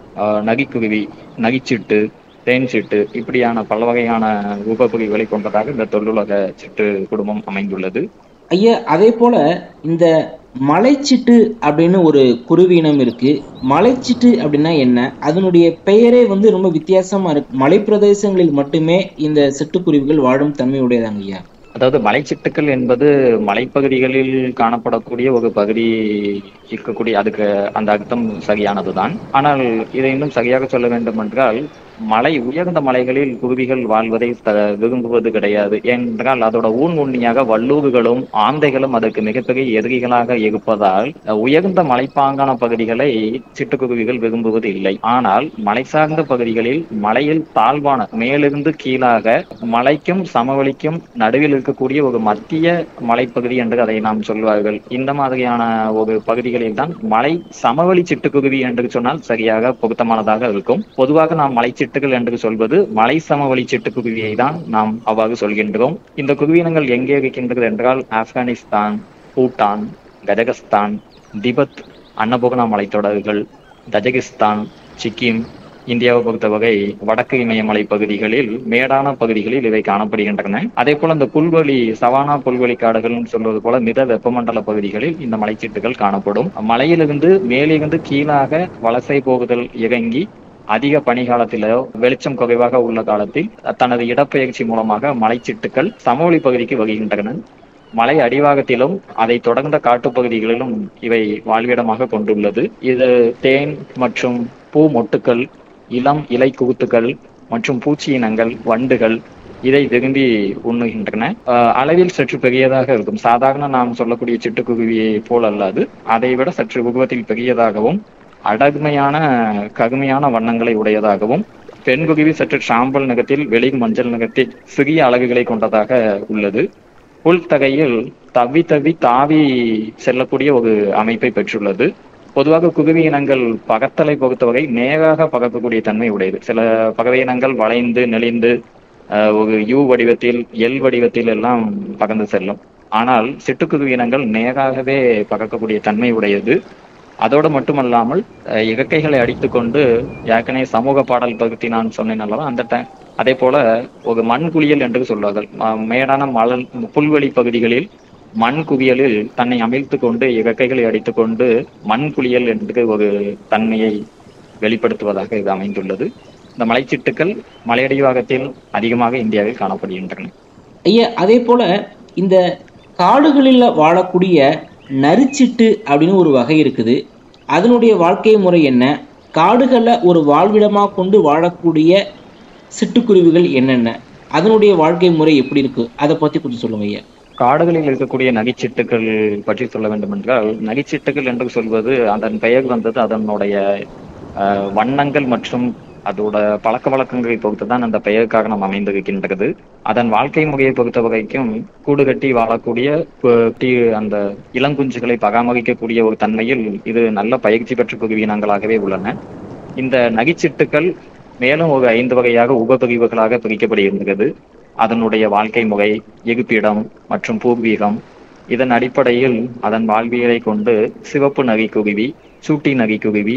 ஆஹ் நகிக்குருவி நகிச்சிட்டு தேன் சிட்டு இப்படியான பல வகையான உபகுருவிகளை கொண்டதாக இந்த தொல்லுலக சிட்டு குடும்பம் அமைந்துள்ளது ஐயா அதே போல இந்த மலைச்சிட்டு அப்படின்னு ஒரு குருவி இனம் இருக்கு மலைச்சிட்டு அப்படின்னா என்ன அதனுடைய பெயரே வந்து ரொம்ப வித்தியாசமா இருக்கு மலைப்பிரதேசங்களில் மட்டுமே இந்த சிட்டுக்குருவிகள் வாழும் தன்மை உடையதாங்க ஐயா அதாவது மலைச்சிட்டுக்கள் என்பது மலைப்பகுதிகளில் காணப்படக்கூடிய ஒரு பகுதி இருக்கக்கூடிய அதுக்கு அந்த அர்த்தம் சரியானதுதான் ஆனால் இதை இன்னும் சரியாக சொல்ல வேண்டும் என்றால் மலை உயர்ந்த மலைகளில் குருவிகள் வாழ்வதை த- விரும்புவது கிடையாது ஏனென்றால் அதோட ஊன் உண்ணியாக வல்லூறுகளும் ஆந்தைகளும் அதற்கு மிகப்பெரிய எதிரிகளாக இருப்பதால் அஹ், உயர்ந்த மலைப்பாங்கான பகுதிகளை சிட்டுக்குருவிகள் விரும்புவது இல்லை ஆனால் மலை சார்ந்த பகுதிகளில் மலையில் தாழ்வான மேலிருந்து கீழாக மலைக்கும் சமவெளிக்கும் நடுவில் இருக்கக்கூடிய ஒரு மத்திய மலைப்பகுதி என்று அதை நாம் சொல்வார்கள் இந்த மாதிரியான ஒரு பகுதிகளில் தான் மலை சமவெளி சிட்டுக்குருவி என்று சொன்னால் சரியாக பொருத்தமானதாக இருக்கும் பொதுவாக நாம் மலைச்சிட்டுகள் என்று சொல்வது மலை சமவெளி சிட்டுக்குருவியை தான் நாம் அவ்வாறு சொல்கின்றோம் இந்த குருவினங்கள் எங்கே இருக்கின்றது என்றால் ஆப்கானிஸ்தான் பூட்டான் கஜகஸ்தான் திபெத் அன்னபூர்ணா மலைத்தொடர்கள் தஜகிஸ்தான் சிக்கிம் இந்தியாவை பொறுத்தவரை வடக்கு இமயமலை பகுதிகளில் மேடான பகுதிகளில் இவை காணப்படுகின்றன அதே போல இந்த புல்வெளி சவானா புல்வெளி காடுகள்னு சொல்வது போல மித வெப்பமண்டல பகுதிகளில் இந்த மலைச்சீட்டுகள் காணப்படும் மலையிலிருந்து மேலிருந்து கீழாக வலசை போகுதல் இறங்கி அதிக பனிகாலத்திலோ வெளிச்சம் குறைவாக உள்ள காலத்தில் தனது இடப்பெயர்ச்சி மூலமாக மலைச்சிட்டுக்கள் சமவெளி பகுதிக்கு வருகின்றன மலை அடிவாகத்திலும் அதை தொடர்ந்த காட்டுப்பகுதிகளிலும் இவை வாழ்விடமாக கொண்டுள்ளது இது தேன் மற்றும் பூ மொட்டுக்கள் இளம் இலை குருத்துக்கள் மற்றும் பூச்சி இனங்கள் வண்டுகள் இதை விரும்பி உண்ணுகின்றன ஆஹ் அளவில் சற்று பெரியதாக இருக்கும் சாதாரண நாம் சொல்லக்கூடிய சிட்டுக்குருவியை போல் அல்லாது அதை விட சற்று உருவத்தில் பெரியதாகவும் அடர்மையான கருமையான வண்ணங்களை உடையதாகவும் பெண்குருவி சற்று சாம்பல் நிறத்தில் வெளி மஞ்சள் நிறத்தில் சிறிய அலகுகளை கொண்டதாக உள்ளது புல்தகையில் தவி தவி தாவி செல்லக்கூடிய ஒரு அமைப்பை பெற்றுள்ளது பொதுவாக குருவி இனங்கள் பகத்தலை பொறுத்தவரை நேராக பறக்கக்கூடிய தன்மை உடையது சில பறவை இனங்கள் வளைந்து நெளிந்து ஆஹ், ஒரு யூ வடிவத்தில் எல் வடிவத்தில் எல்லாம் பறந்து செல்லும் ஆனால் சிட்டுக்குருவி இனங்கள் நேராகவே பறக்கக்கூடிய தன்மை உடையது அதோடு மட்டுமல்லாமல் அஹ், இறக்கைகளை அடித்துக்கொண்டு ஏற்கனவே சமூக பாடல் பகுதி நான் சொன்னேன் அல்லவா அந்த ட- அதே போல ஒரு மண் குளியல் என்று சொல்வார்கள் ம- மேடான மலல் புல்வெளி பகுதிகளில் மண் குவியலில் தன்னை அமிழ்த்து கொண்டு இறக்கைகளை அடித்துக்கொண்டு மண் குளியல் என்று ஒரு தன்மையை வெளிப்படுத்துவதாக இது அமைந்துள்ளது இந்த மலைச்சிட்டுக்கள் மலையடிவாகத்தில் அதிகமாக இந்தியாவில் காணப்படுகின்றன ஐயா அதே போல இந்த காடுகளில் வாழக்கூடிய நரிச்சிட்டு அப்படின்னு ஒரு வகை இருக்குது அதனுடைய வாழ்க்கை முறை என்ன காடுகளில் ஒரு வாழ்விடமாக கொண்டு வாழக்கூடிய சிட்டுக்குருவிகள் என்னென்ன அதனுடைய வாழ்க்கை முறை எப்படி இருக்கு அதை பத்தி கொஞ்சம் சொல்லுங்க ஐயா காடுகளில் இருக்கக்கூடிய நகைச்சிட்டுகள் பற்றி சொல்ல வேண்டும் என்றால் நகைச்சிட்டுகள் என்று சொல்வது அதன் பெயர் வந்தது அதனுடைய அஹ், வண்ணங்கள் மற்றும் அதோட பழக்க வழக்கங்களை பொறுத்து தான் அந்த பெயர் காரணம் அமைந்திருக்கின்றது அதன் வாழ்க்கை முறையை பொறுத்த வரைக்கும் கூடு கட்டி வாழக்கூடிய கு- டி- அந்த இளங்குஞ்சுகளை பராமரிக்கக்கூடிய ஒரு தன்மையில் இது நல்ல பயிற்சி பெற்ற குருவினங்களாகவே உள்ளன இந்த நகைச்சிட்டுக்கள் மேலும் ஒரு ஐந்து வகையாக உபபிரிவுகளாக பிரிக்கப்படுகின்றது அதனுடைய வாழ்க்கை முறை இருப்பிடம் மற்றும் பூர்வீகம் இதன் அடிப்படையில் அதன் வாழ்வியலை கொண்டு சிவப்பு நகைக்குருவி சூட்டி நகைக்குருவி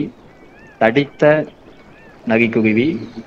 தடித்த நகைக்குருவி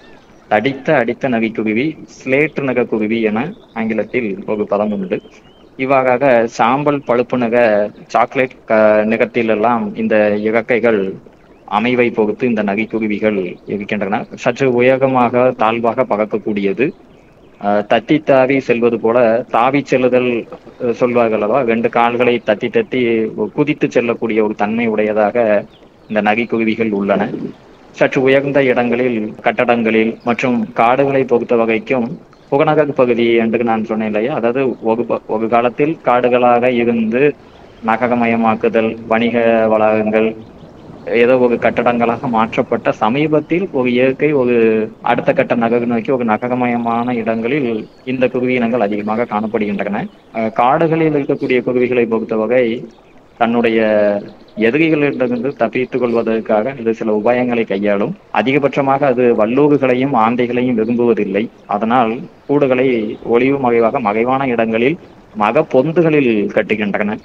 தடித்த அடித்த நகைக்குருவி ஸ்லேட் நகைக்குருவி என ஆங்கிலத்தில் ஒரு பதம் உண்டு இவ்வாறாக சாம்பல் பழுப்பு நிற சாக்லேட் க- நிறத்திலெல்லாம் இந்த இறக்கைகள் அமைவை பொறுத்து இந்த நகைக்குருவிகள் இருக்கின்றன சற்று உயரமாக தாழ்வாக பறக்கக்கூடியது அஹ், தத்தி தாவி செல்வது போல தாவி செல்லுதல் அஹ், சொல்வார்கள் அல்லவா ரெண்டு கால்களை தத்தி தத்தி குதித்து செல்லக்கூடிய ஒரு தன்மை உடையதாக இந்த நகைக்குருவிகள் உள்ளன சற்று உயர்ந்த இடங்களில் கட்டடங்களில் மற்றும் காடுகளை பொறுத்த வகைக்கும் புறநகர் பகுதி என்று நான் சொன்னேன் இல்லையா அதாவது ஒரு ப- ஒரு காலத்தில் காடுகளாக இருந்து நகரமயமாக்குதல் வணிக வளாகங்கள் ஏதோ ஒரு கட்டடங்களாக மாற்றப்பட்ட சமீபத்தில் ஒரு இயற்கை ஒரு அடுத்த கட்ட நகர் நோக்கி ஒரு நகரமயமான இடங்களில் இந்த குருவி இனங்கள் அதிகமாக காணப்படுகின்றன அஹ் காடுகளில் இருக்கக்கூடிய குருவிகளை பொறுத்தவரை தன்னுடைய எதிரிகளிடமிருந்து தப்பித்துக் கொள்வதற்காக இது சில உபாயங்களை கையாளும் அதிகபட்சமாக அது வல்லூறுகளையும் ஆந்தைகளையும் விரும்புவதில்லை அதனால் கூடுகளை ஒளிவு மறைவாக மறைவான இடங்களில் மக பொந்துகளில் கட்டுகின்றன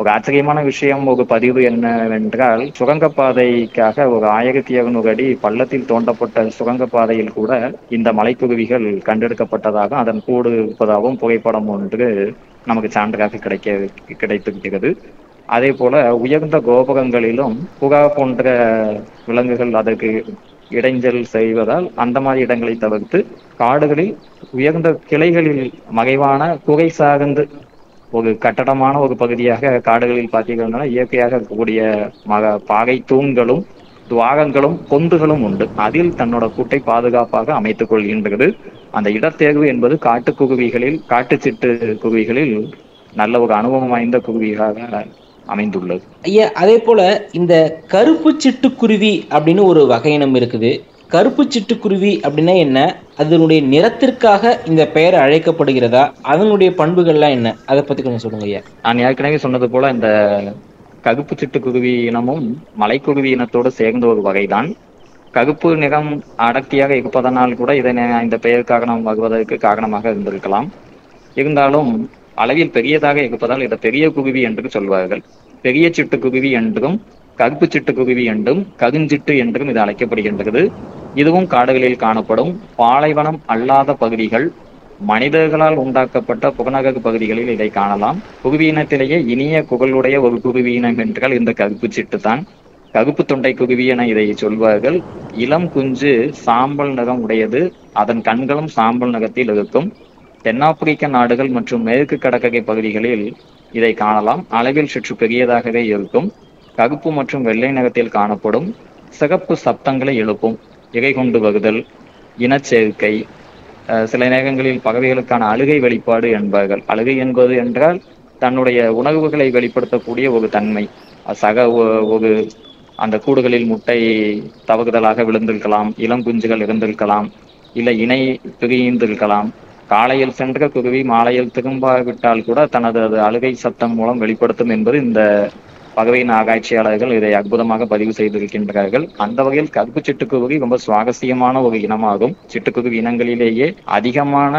ஒரு ஆச்சரியமான விஷயம் ஒரு பதிவு என்னவென்றால் சுரங்கப்பாதைக்காக ஒரு ஆயிரத்தி இருநூறு அடி பள்ளத்தில் தோண்டப்பட்ட சுரங்கப்பாதையில் கூட இந்த மலைக்குருவிகள் கண்டெடுக்கப்பட்டதாகவும் அதன் கூடு இருப்பதாகவும் புகைப்படம் ஒன்று நமக்கு சான்றாக கிடைக்க கிடைத்திருக்கிறது அதே போல உயர்ந்த கோபுரங்களிலும் புகா போன்ற விலங்குகள் அதற்கு இடைஞ்சல் செய்வதால் அந்த மாதிரி இடங்களை தவிர்த்து காடுகளில் உயர்ந்த கிளைகளில் மறைவான குகை சார்ந்து ஒரு கட்டடமான ஒரு பகுதியாக காடுகளில் பார்த்தீங்கன்னா இயற்கையாக இருக்கக்கூடிய மக பாறை தூண்களும் துவாரங்களும் பொந்துகளும் உண்டு அதில் தன்னோட கூட்டை பாதுகாப்பாக அமைத்துக் கொள்கின்றது அந்த இடத்தேர்வு என்பது காட்டுக்குருவிகளில் காட்டுச்சிட்டு குருவிகளில் நல்ல ஒரு அனுபவம் வாய்ந்த குருவியாக அமைந்துள்ளது ஐயா அதே போல இந்த கருப்பு சிட்டுக்குருவி அப்படின்னு ஒரு வகையினம் இருக்குது கருப்பு சிட்டுக்குருவி அப்படின்னா என்ன அதனுடைய நிறத்திற்காக இந்த பெயர் அழைக்கப்படுகிறதா அதனுடைய பண்புகள்லாம் என்ன அதை பத்தி கொஞ்சம் சொல்லுங்க ஐயா நான் ஏற்கனவே சொன்னது போல இந்த கருப்பு சிட்டுக்குருவி இனமும் மலைக்குருவி இனத்தோடு சேர்ந்த ஒரு வகைதான் கருப்பு நிறம் அடர்த்தியாக இருப்பதனால் கூட இதை நே- இந்த பெயருக்காக நாம் வருவதற்கு காரணமாக இருந்திருக்கலாம் இருந்தாலும் அளவில் பெரியதாக இருப்பதால் இதை பெரிய குருவி என்று சொல்வார்கள் பெரிய சிட்டுக்குருவி என்றும் கருப்பு சிட்டுக்குருவி என்றும் கருஞ்சிட்டு என்றும் இது அழைக்கப்படுகின்றது இதுவும் காடுகளில் காணப்படும் பாலைவனம் அல்லாத பகுதிகள் மனிதர்களால் உண்டாக்கப்பட்ட புறநகர் பகுதிகளில் இதை காணலாம் குருவி இனத்திலேயே இனிய குகளுடைய ஒரு குருவி இனம் என்றால் இந்த கருப்பு சிட்டு தான் கருப்பு தொண்டை குருவி என இதை சொல்வார்கள் இளம் குஞ்சு சாம்பல் நிறம் உடையது அதன் கண்களும் சாம்பல் நிறத்தில் இருக்கும் தென்னாப்பிரிக்க நாடுகள் மற்றும் மேற்கு கடற்கரை பகுதிகளில் இதை காணலாம் அளவில் சற்று பெரியதாகவே இருக்கும் கருப்பு மற்றும் வெள்ளை நிறத்தில் காணப்படும் சிகப்பு சப்தங்களை எழுப்பும் இகை கொண்டு வருதல் இனச்சேர்க்கை அஹ் சில நேரங்களில் பறவைகளுக்கான அழுகை வெளிப்பாடு என்பார்கள் அழுகை என்பது என்றால் தன்னுடைய உணர்வுகளை வெளிப்படுத்தக்கூடிய ஒரு தன்மை அஹ் சக ஒ- ஒரு அந்த கூடுகளில் முட்டை தவறுதலாக விழுந்திருக்கலாம் இளம் குஞ்சுகள் இருந்திருக்கலாம் இல்லை இணை பிரிந்திருக்கலாம் காலையில் சென்ற குருவி மாலையில் திரும்பாவிட்டால் கூட தனது அது அழுகை சத்தம் மூலம் வெளிப்படுத்தும் என்பது இந்த பறவையின் ஆராய்ச்சியாளர்கள் இதை அற்புதமாக பதிவு செய்திருக்கின்றார்கள் அந்த வகையில் கருப்பு சிட்டுக்குருவி ரொம்ப சுவாரஸ்யமான ஒரு இனமாகும் சிட்டுக்குருவி இனங்களிலேயே அதிகமான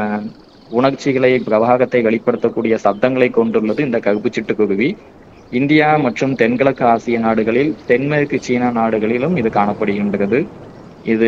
உணர்ச்சிகளை பிரவாகத்தை வெளிப்படுத்தக்கூடிய சப்தங்களை கொண்டுள்ளது இந்த கருப்பு சிட்டுக்குருவி இந்தியா மற்றும் தென்கிழக்கு ஆசிய நாடுகளில் தென்மேற்கு சீனா நாடுகளிலும் இது காணப்படுகின்றது இது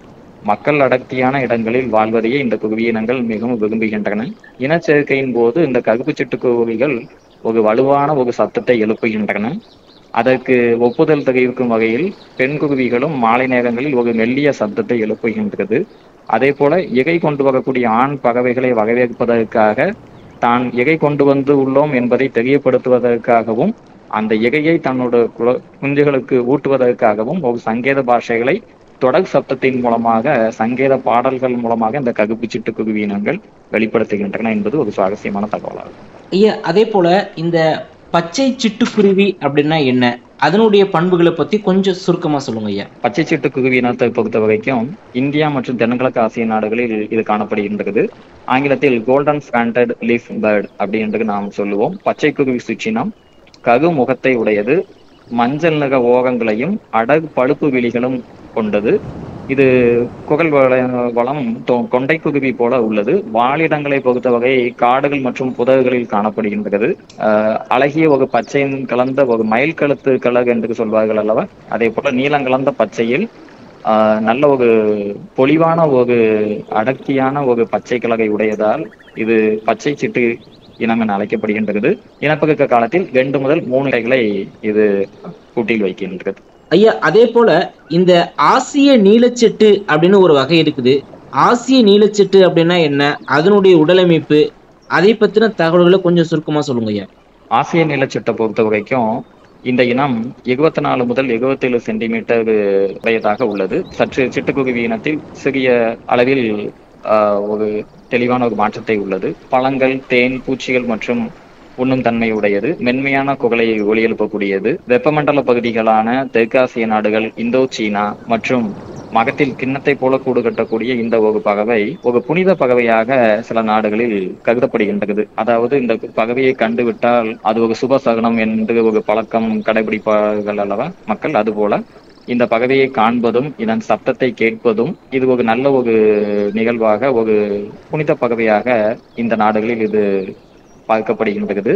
மக்கள் அடர்த்தியான இடங்களில் வாழ்வதையே இந்த குருவி இனங்கள் மிகவும் விரும்புகின்றன இனச்சேர்க்கையின் போது இந்த கருப்பு சிட்டுக்குருவிகள் ஒரு வலுவான ஒரு சத்தத்தை எழுப்புகின்றன அதற்கு ஒப்புதல் தெரிவிக்கும் வகையில் பெண் குருவிகளும் மாலை நேரங்களில் ஒரு மெல்லிய சத்தத்தை எழுப்புகின்றது அதே போல இகை கொண்டு வரக்கூடிய ஆண் பறவைகளை வரவேற்பதற்காக தான் இகை கொண்டு வந்து உள்ளோம் என்பதை தெரியப்படுத்துவதற்காகவும் அந்த இகையை தன்னோட குல- குஞ்சுகளுக்கு ஊட்டுவதற்காகவும் ஒரு சங்கேத பாஷைகளை தொடர் சப்தத்தின் மூலமாக சங்கேத பாடல்கள் மூலமாக இந்த கருப்பு சிட்டுக்குருவி இனங்கள் வெளிப்படுத்துகின்றன என்பது ஒரு சுவாரஸ்யமான தகவலாகும் ஐயா அதே போல இந்த பச்சை சிட்டுக்குருவி அப்படின்னா என்ன அதனுடைய பண்புகளை பத்தி கொஞ்சம் சுருக்கமா சொல்லுங்க ஐயா பச்சை சிட்டுக்குருவி இனத்தை பொறுத்த வரைக்கும் இந்தியா மற்றும் தென்கிழக்கு ஆசிய நாடுகளில் இது காணப்படுகின்றது ஆங்கிலத்தில் கோல்டன் ஸ்டாண்டர்ட் லீஃப் பேர்ட் அப்படின்றது நாம் சொல்லுவோம் பச்சை குருவி சுச்சினம் கரு முகத்தை உடையது மஞ்சள் நிற ஓகங்களையும் அடர் பழுப்பு விழிகளும் கொண்டது இது குகல் வள- வளம் தொ- கொண்டை குருவி போல உள்ளது வாழிடங்களை பொறுத்தவரை காடுகள் மற்றும் புதர்களில் காணப்படுகின்றது ஆஹ் அழகிய ஒரு பச்சை கலந்த ஒரு மயில் கழுத்து கலர் என்று சொல்வார்கள் அல்லவா அதே போல நீலம் கலந்த பச்சையில் ஆஹ் நல்ல ஒரு பொலிவான ஒரு அடர்த்தியான ஒரு பச்சை கலரை உடையதால் இது பச்சை சிட்டு இனம் என அழைக்கப்படுகின்றது இனப்பெருக்க காலத்தில் ரெண்டு முதல் மூணு கைகளை இது கூட்டில் வைக்கின்றது ஐயா அதே போல இந்த ஆசிய நீலச்செட்டு அப்படின்னு ஒரு வகை இருக்குது ஆசிய நீலச்செட்டு அப்படின்னா என்ன அதனுடைய உடலமைப்பு அதை பத்தின தகவல்களை கொஞ்சம் சுருக்கமா சொல்லுங்க ஐயா ஆசிய நிலச்சட்டை பொறுத்த வரைக்கும் இந்த இனம் இருபத்தி நாலு முதல் இருபத்தேழு சென்டிமீட்டர் உடையதாக உள்ளது சற்று சிட்டுக்குருவி இனத்தில் சிறிய அளவில் ஆஹ், ஒரு தெளிவான ஒரு மாற்றத்தை உள்ளது பழங்கள் தேன் பூச்சிகள் மற்றும் உண்ணும் தன்மை உடையது மென்மையான குகலை ஒளி எழுப்பக்கூடியது வெப்பமண்டல பகுதிகளான தெற்காசிய நாடுகள் இந்தோ சீனா மற்றும் மகத்தில் கிண்ணத்தை போல கூடு கட்டக்கூடிய இந்த ஒரு பறவை ஒரு புனித பறவையாக சில நாடுகளில் கருதப்படுகின்றது அதாவது இந்த பறவையை கண்டுவிட்டால் அது ஒரு சுப சகுனம் என்று ஒரு பழக்கம் கடைபிடிப்பார்கள் அல்லவா மக்கள் அதுபோல இந்த பறவையை காண்பதும் இதன் சப்தத்தை கேட்பதும் இது ஒரு நல்ல ஒரு நிகழ்வாக ஒரு புனித பறவையாக இந்த நாடுகளில் இது பார்க்கப்படுகின்றது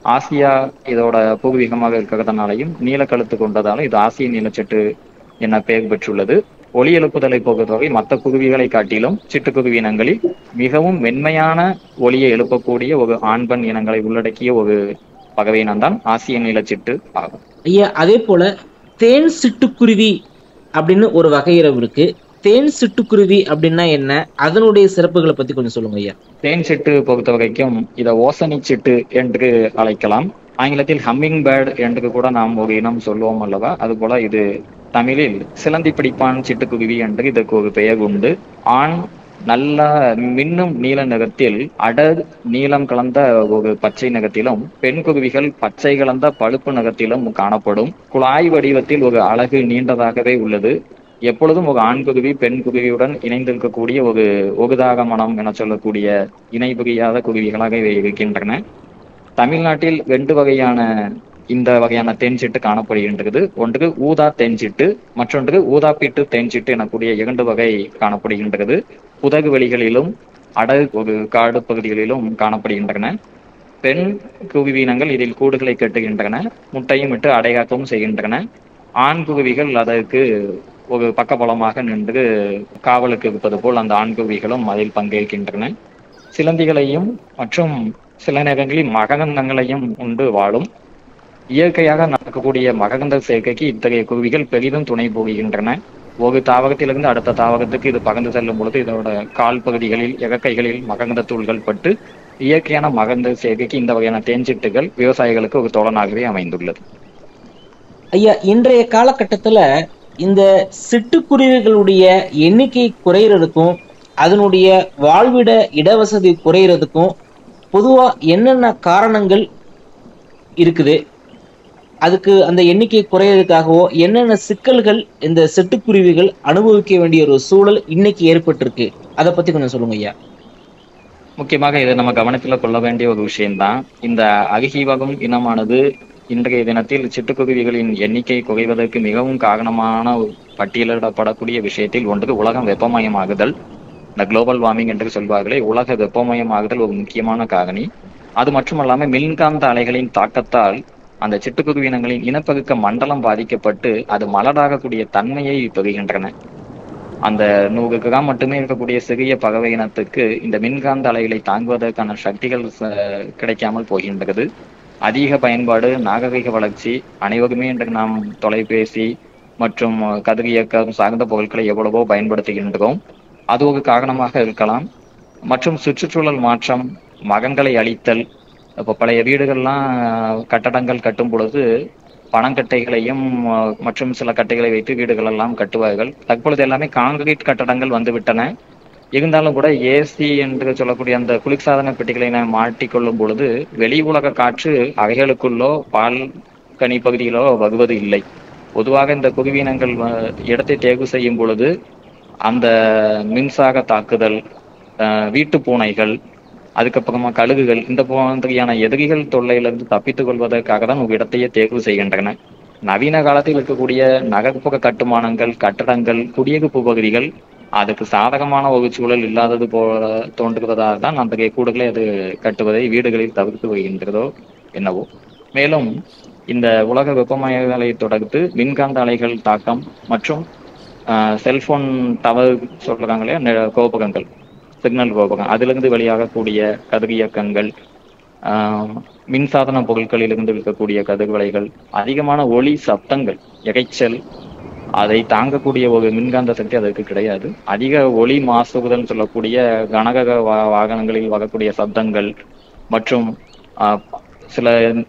ஆசியா இதோட பூர்வீகமாக இருக்கிறதுனாலையும் நீலக்கழுத்து கொண்டதாலும் இது ஆசிய நீலச்சிட்டு என பெயர் பெற்றுள்ளது ஒளி எழுப்புதலை பொறுத்தவரை மற்ற குருவிகளை காட்டிலும் சிட்டுக்குருவி இனங்களில் மிகவும் மென்மையான ஒளியை எழுப்பக்கூடிய ஒரு ஆண் பெண் இனங்களை உள்ளடக்கிய ஒரு பறவை இனம்தான் ஆசிய நீலச்சிட்டு ஆகும் ஐயா அதே போல தேன் சிட்டுக்குருவி அப்படின்னு ஒரு வகையிறவு இருக்கு தேன் சிட்டுக்குருவி அப்படின்னா என்ன அதனுடைய சிறப்புகளை பத்தி கொஞ்சம் சொல்லுங்க ஐயா தேன் சிட்டு பொறுத்த வரைக்கும் இதை ஓசனி சிட்டு என்று அழைக்கலாம் ஆங்கிலத்தில் ஹம்மிங் பேர்ட் என்று கூட நாம் ஒரு இனம் சொல்லுவோம் அல்லவா அதுபோல இது தமிழில் சிலந்தி பிடிப்பான் சிட்டுக்குருவி என்று இதற்கு ஒரு பெயர் உண்டு ஆண் நல்ல மின்னும் நீல நிறத்தில் அடர் நீலம் கலந்த ஒரு பச்சை நிறத்திலும் பெண் குருவிகள் பச்சை கலந்த பழுப்பு நிறத்திலும் காணப்படும் குழாய் வடிவத்தில் ஒரு அழகு நீண்டதாகவே உள்ளது எப்பொழுதும் ஒரு ஆண் குருவி பெண் குருவியுடன் இணைந்திருக்கக்கூடிய ஒரு ஒகுதாக மனம் என சொல்லக்கூடிய இணை புரியாத குருவிகளாக இவை இருக்கின்றன தமிழ்நாட்டில் ரெண்டு வகையான இந்த வகையான தேன்சிட்டு காணப்படுகின்றது ஒன்று ஊதா தேன்சிட்டு மற்றொன்று ஊதாப்பீட்டு தேன்சிட்டு எனக்கூடிய இரண்டு வகை காணப்படுகின்றது புதகு வெளிகளிலும் அடகு ஒரு காடு பகுதிகளிலும் காணப்படுகின்றன பெண் குருவியினங்கள் இதில் கூடுகளை கட்டுகின்றன முட்டையும் இட்டு அடைகாக்கவும் செய்கின்றன ஆண் குருவிகள் அதற்கு ஒரு பக்கபலமாக நின்று காவலுக்கு இருப்பது போல் அந்த ஆண் குருவிகளும் அதில் பங்கேற்கின்றன சிலந்திகளையும் மற்றும் சில நேரங்களில் மகரந்தங்களையும் உண்டு வாழும் இயற்கையாக நடக்கக்கூடிய மகரந்த சேர்க்கைக்கு இத்தகைய குருவிகள் பெரிதும் துணை போகின்றன ஒரு தாவகத்திலிருந்து அடுத்த தாவகத்துக்கு இது பறந்து செல்லும் பொழுது இதோட கால் பகுதிகளில் இறக்கைகளில் மகரந்த தூள்கள் பட்டு இயற்கையான மகரந்த சேர்க்கைக்கு இந்த வகையான தேன்சிட்டுகள் விவசாயிகளுக்கு ஒரு தோழனாகவே அமைந்துள்ளது ஐயா இன்றைய காலகட்டத்துல இந்த சிட்டுக்குருவிகளுடைய எண்ணிக்கை குறையிறதுக்கும் அதனுடைய வாழ்விட இடவசதி குறையிறதுக்கும் பொதுவா என்னென்ன காரணங்கள் இருக்குது அதுக்கு அந்த எண்ணிக்கை குறையறதுக்காகவோ என்னென்ன சிக்கல்கள் இந்த சிட்டுக்குருவிகள் அனுபவிக்க வேண்டிய ஒரு சூழல் இன்னைக்கு ஏற்பட்டிருக்கு அதை பத்தி கொஞ்சம் சொல்லுங்க ஐயா முக்கியமாக இதை நம்ம கவனத்தில் கொள்ள வேண்டிய ஒரு விஷயம்தான் இந்த அகஹீவகம் இனமானது இன்றைய தினத்தில் சிட்டுக்குருவிகளின் எண்ணிக்கை குறைவதற்கு மிகவும் காரணமான ஒரு பட்டியலிடப்படக்கூடிய விஷயத்தில் ஒன்று உலகம் வெப்பமயமாகுதல் இந்த குளோபல் வார்மிங் என்று சொல்வார்களே உலக வெப்பமயமாகுதல் ஒரு முக்கியமான காரணி அது மட்டுமல்லாம மின்காந்த அலைகளின் தாக்கத்தால் அந்த சிட்டுக்குருவி இனங்களின் இனப்பெருக்க மண்டலம் பாதிக்கப்பட்டு அது மலராகக்கூடிய தன்மையை பெறுகின்றன அந்த நூறு கிராம் மட்டுமே இருக்கக்கூடிய சிறிய பறவை இனத்துக்கு இந்த மின்காந்த அலைகளை தாங்குவதற்கான சக்திகள் ச- கிடைக்காமல் போகின்றது அதிக பயன்பாடு நாகரிக வளர்ச்சி அனைவருமே இன்று நாம் தொலைபேசி மற்றும் கதிரியக்கம் சார்ந்த பொருட்களை எவ்வளவோ பயன்படுத்துகின்றோம் அது ஒரு காரணமாக இருக்கலாம் மற்றும் சுற்றுச்சூழல் மாற்றம் மரங்களை அழித்தல் இப்போ பழைய வீடுகள்லாம் கட்டடங்கள் கட்டும் பொழுது பனங்கட்டைகளையும் அஹ், மற்றும் சில கட்டைகளை வைத்து வீடுகள் எல்லாம் கட்டுவார்கள் தற்பொழுது எல்லாமே காங்கிரீட் கட்டடங்கள் வந்து விட்டன இருந்தாலும் கூட ஏசி என்று சொல்லக்கூடிய அந்த குளிர்சாதன பெட்டிகளை நாம் மாட்டிக்கொள்ளும் பொழுது வெளி உலக காற்று அவைகளுக்குள்ளோ பால் கனி பகுதியிலோ வருவது இல்லை பொதுவாக இந்த குருவியினங்கள் வ- இடத்தை தேர்வு செய்யும் பொழுது அந்த மின்சார தாக்குதல் அஹ், வீட்டு பூனைகள் அதுக்கப்புறமா கழுகுகள் இந்த மாதிரியான எதிரிகள் தொல்லையிலிருந்து தப்பித்துக் கொள்வதற்காக தான் ஒரு இடத்தையே தேர்வு செய்கின்றன நவீன காலத்தில் இருக்கக்கூடிய நகர்ப்புற கட்டுமானங்கள் கட்டடங்கள் குடியிருப்பு பகுதிகள் அதுக்கு சாதகமான ஒரு சூழல் இல்லாதது போல தோன்றுவதாக தான் அத்தகைய கூடுகளை அது கட்டுவதை வீடுகளில் தவிர்த்து வருகின்றதோ என்னவோ மேலும் இந்த உலக வெப்பமயங்களை தொடர்ந்து மின்காந்த அலைகள் தாக்கம் மற்றும் செல்போன் டவர் சொல்றாங்க இல்லையா நெ- கோபுரங்கள் சிக்னல் கோபுரம் அதிலிருந்து வெளியாகக்கூடிய கதிரியக்கங்கள் ஆஹ், மின்சாதன பொருட்களிலிருந்து இருக்கக்கூடிய கதிர்வலைகள் அதிகமான ஒளி சப்தங்கள் இரைச்சல் அதை தாங்கக்கூடிய ஒரு மின்காந்த சக்தி அதற்கு கிடையாது அதிக ஒளி மாசுபுதல் சொல்லக்கூடிய கனரக வா- வாகனங்களில் வரக்கூடிய சப்தங்கள் மற்றும் ஆஹ், சில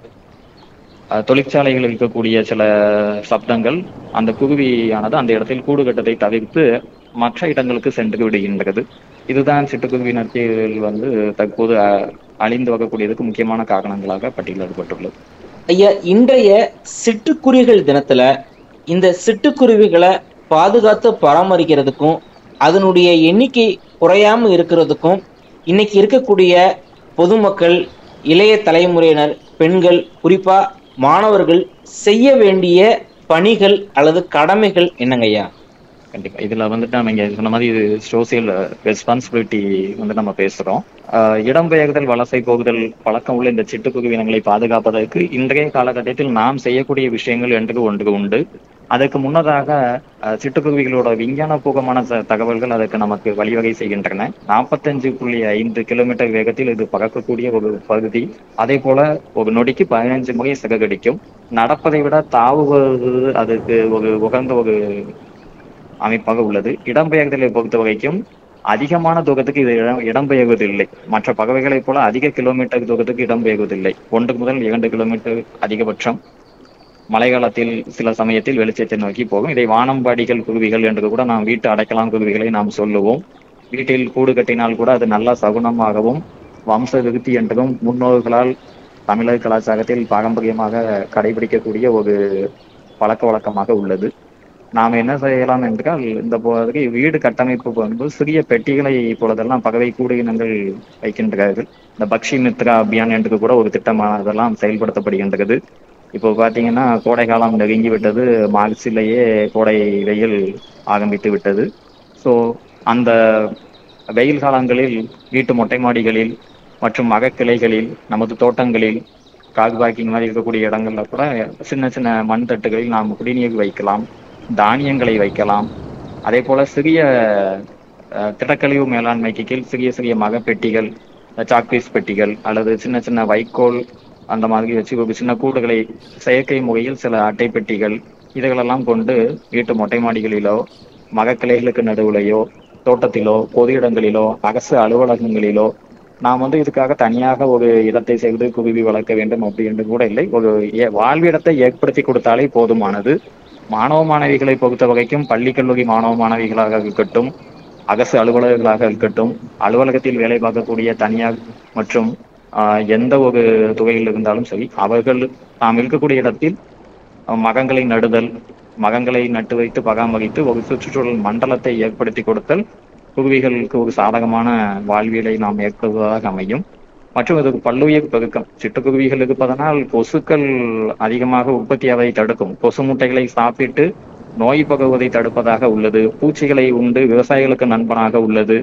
அஹ், தொழிற்சாலைகளில் இருக்கக்கூடிய சில சப்தங்கள் அந்த குருவியானது அந்த இடத்தில் கூடு கட்டத்தை தவிர்த்து மற்ற இடங்களுக்கு சென்று விடுகின்றது இதுதான் சிட்டுக்குருவி நத்தியில் வந்து தற்போது அஹ், அழிந்து வரக்கூடியதுக்கு முக்கியமான காரணங்களாக பட்டியலிடப்பட்டுள்ளது ஐயா இன்றைய சிட்டுக்குருவிகள் தினத்துல இந்த சிட்டுக்குருவிகளை பாதுகாத்து பராமரிக்கிறதுக்கும் அதனுடைய எண்ணிக்கை குறையாம இருக்கிறதுக்கும் இன்னைக்கு இருக்கக்கூடிய பொதுமக்கள் இளைய தலைமுறையினர் பெண்கள் குறிப்பா மாணவர்கள் செய்ய வேண்டிய பணிகள் அல்லது கடமைகள் என்னங்க ஐயா கண்டிப்பா இதுல வந்துட்டு நம்ம இங்க சொன்ன மாதிரி இது சோசியல் ரெஸ்பான்சிபிலிட்டி வந்து நம்ம பேசுறோம் ஆஹ் இடம்பெயர்தல் வலசை போகுதல் பழக்கம் உள்ள இந்த சிட்டுக்குருவி இனங்களை பாதுகாப்பதற்கு இன்றைய காலகட்டத்தில் நாம் செய்யக்கூடிய விஷயங்கள் என்று ஒன்று உண்டு அதற்கு முன்னதாக அஹ், சிட்டுக்குருவிகளோட விஞ்ஞானபூர்வமான ச- தகவல்கள் அதற்கு நமக்கு வழிவகை செய்கின்றன நாற்பத்தஞ்சு புள்ளி ஐந்து கிலோமீட்டர் வேகத்தில் இது பறக்கக்கூடிய ஒரு பகுதி அதே போல ஒரு நொடிக்கு பதினஞ்சு முறை சிறகடிக்கும் நடப்பதை விட தாவுவது அதுக்கு ஒரு உகந்த ஒரு அமைப்பாக உள்ளது இடம்பெயர்தலை பொறுத்த வரைக்கும் அதிகமான தூரத்துக்கு இது இடம் இடம்பெயர்வதில்லை மற்ற பறவைகளைப் போல அதிக கிலோமீட்டர் தூரத்துக்கு இடம்பெயர்வதில்லை ஒன்று முதல் இரண்டு கிலோமீட்டர் அதிகபட்சம் மழைக்காலத்தில் சில சமயத்தில் வெளிச்சத்தை நோக்கி போகும் இதை வானம்பாடிகள் குருவிகள் என்று கூட நாம் வீட்டு அடைக்கலாம் குருவிகளை நாம் சொல்லுவோம் வீட்டில் கூடு கட்டினால் கூட அது நல்ல சகுனமாகவும் வம்ச விருத்தி என்றும் முன்னோர்களால் தமிழர் கலாச்சாரத்தில் பாரம்பரியமாக கடைபிடிக்கக்கூடிய ஒரு பழக்க வழக்கமாக உள்ளது நாம் என்ன செய்யலாம் என்றால் இந்த போதைக்கு வீடு கட்டமைப்பு வந்து சிறிய பெட்டிகளை இப்பொழுதெல்லாம் பறவை கூடு இனங்கள் வைக்கின்றார்கள் இந்த பக்ஷி மித்ரா அபியான் என்று கூட ஒரு திட்டமானதெல்லாம் செயல்படுத்தப்படுகின்றது இப்போ பாத்தீங்கன்னா கோடை காலம் நெருங்கி விட்டது மார்ச்சிலேயே கோடை வெயில் ஆரம்பித்து விட்டது ஸோ அந்த வெயில் காலங்களில் வீட்டு மொட்டை மாடிகளில் மற்றும் மகக்கிளைகளில் நமது தோட்டங்களில் காக் பார்க்கிங் மாதிரி இருக்கக்கூடிய இடங்கள்ல கூட சின்ன சின்ன மண் தட்டுகளில் நாம் குடிநீர் வைக்கலாம் தானியங்களை வைக்கலாம் அதே போல சிறிய அஹ், திடக்கழிவு மேலாண்மைக்கு கீழ் சிறிய சிறிய மகப்பெட்டிகள் சாக்பீஸ் பெட்டிகள் அல்லது சின்ன சின்ன வைக்கோல் அந்த மாதிரி வச்சு ஒரு சின்ன கூடுகளை செயற்கை முறையில் சில அட்டை பெட்டிகள் இதுகளெல்லாம் கொண்டு வீட்டு மொட்டை மாடிகளிலோ மகக்கிளைகளுக்கு நடுவுலையோ தோட்டத்திலோ பொது இடங்களிலோ அரசு அலுவலகங்களிலோ நாம் வந்து இதுக்காக தனியாக ஒரு இடத்தை செய்து குருவி வளர்க்க வேண்டும் அப்படி என்று கூட இல்லை ஒரு ஏ- வாழ்விடத்தை ஏற்படுத்தி கொடுத்தாலே போதுமானது மாணவ மாணவிகளை பொறுத்த வரைக்கும் பள்ளி கல்லூரி மாணவ மாணவிகளாக இருக்கட்டும் அரசு அலுவலர்களாக இருக்கட்டும் அலுவலகத்தில் வேலை பார்க்கக்கூடிய தனியார் மற்றும் ஆஹ், எந்த ஒரு துறையில் இருந்தாலும் சரி அவர்கள் நாம் இருக்கக்கூடிய இடத்தில் அஹ், மரங்களை நடுதல் மரங்களை நட்டு வைத்து பராமரித்து ஒரு சுற்றுச்சூழல் மண்டலத்தை ஏற்படுத்தி கொடுத்தல் குருவிகளுக்கு ஒரு சாதகமான வாழ்வியலை நாம் ஏற்படுவதாக அமையும் மற்றும் இது பல்லுயிர் பெருக்கம் சிட்டுக்குருவிகள் இருப்பதனால் கொசுக்கள் அதிகமாக உற்பத்தியாவதை தடுக்கும் கொசு முட்டைகளை சாப்பிட்டு நோய் பகவுவதை தடுப்பதாக உள்ளது பூச்சிகளை உண்டு விவசாயிகளுக்கு நண்பனாக உள்ளது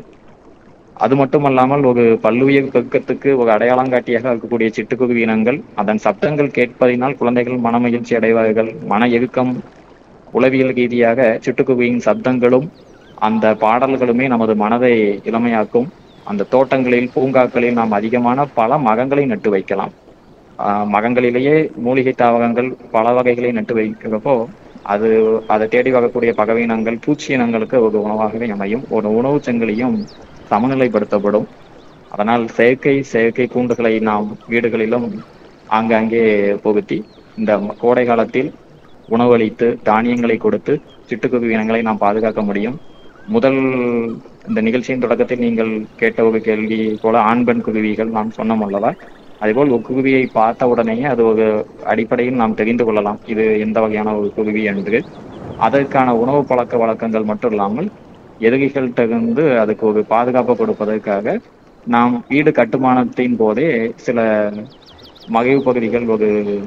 அது மட்டுமல்லாமல் ஒரு பல்லுயிர் பெருக்கத்துக்கு ஒரு அடையாளங்காட்டியாக இருக்கக்கூடிய சிட்டுக்குருவி இனங்கள் அதன் சப்தங்கள் கேட்பதினால் குழந்தைகள் மனமகிழ்ச்சி அடைவார்கள் மன இறுக்கம் உளவியல் ரீதியாக சிட்டுக்குருவியின் சப்தங்களும் அந்த பாடல்களுமே நமது மனதை இளமையாக்கும் அந்த தோட்டங்களில் பூங்காக்களில் நாம் அதிகமான பல மரங்களை நட்டு வைக்கலாம் ஆஹ் மரங்களிலேயே மூலிகை தாவரங்கள் பல வகைகளை நட்டு வைக்கிறப்போ அது அதை தேடி வரக்கூடிய பறவை இனங்கள் பூச்சி இனங்களுக்கு ஒரு உணவாகவே அமையும் ஒரு உணவு சங்கிலியும் சமநிலைப்படுத்தப்படும் அதனால் செயற்கை செயற்கை கூண்டுகளை நாம் வீடுகளிலும் ஆங்காங்கே புகுத்தி இந்த கோடை காலத்தில் உணவளித்து தானியங்களை கொடுத்து சிட்டுக்குருவி இனங்களை நாம் பாதுகாக்க முடியும் முதல் இந்த நிகழ்ச்சியின் தொடக்கத்தில் நீங்கள் கேட்ட ஒரு கேள்வி போல ஆண் பெண் குருவிகள் நாம் சொன்னோம் அல்லவா அதேபோல் ஒரு குருவியை பார்த்த உடனேயே அது ஒரு அடிப்படையில் நாம் தெரிந்து கொள்ளலாம் இது எந்த வகையான ஒரு குருவி என்று அதற்கான உணவு பழக்க வழக்கங்கள் மட்டும் இல்லாமல் எதிரிகள்கிட்ட இருந்து அதுக்கு ஒரு பாதுகாப்பு கொடுப்பதற்காக நாம் வீடு கட்டுமானத்தின் போதே சில மகிழ்வு பகுதிகள் ஒரு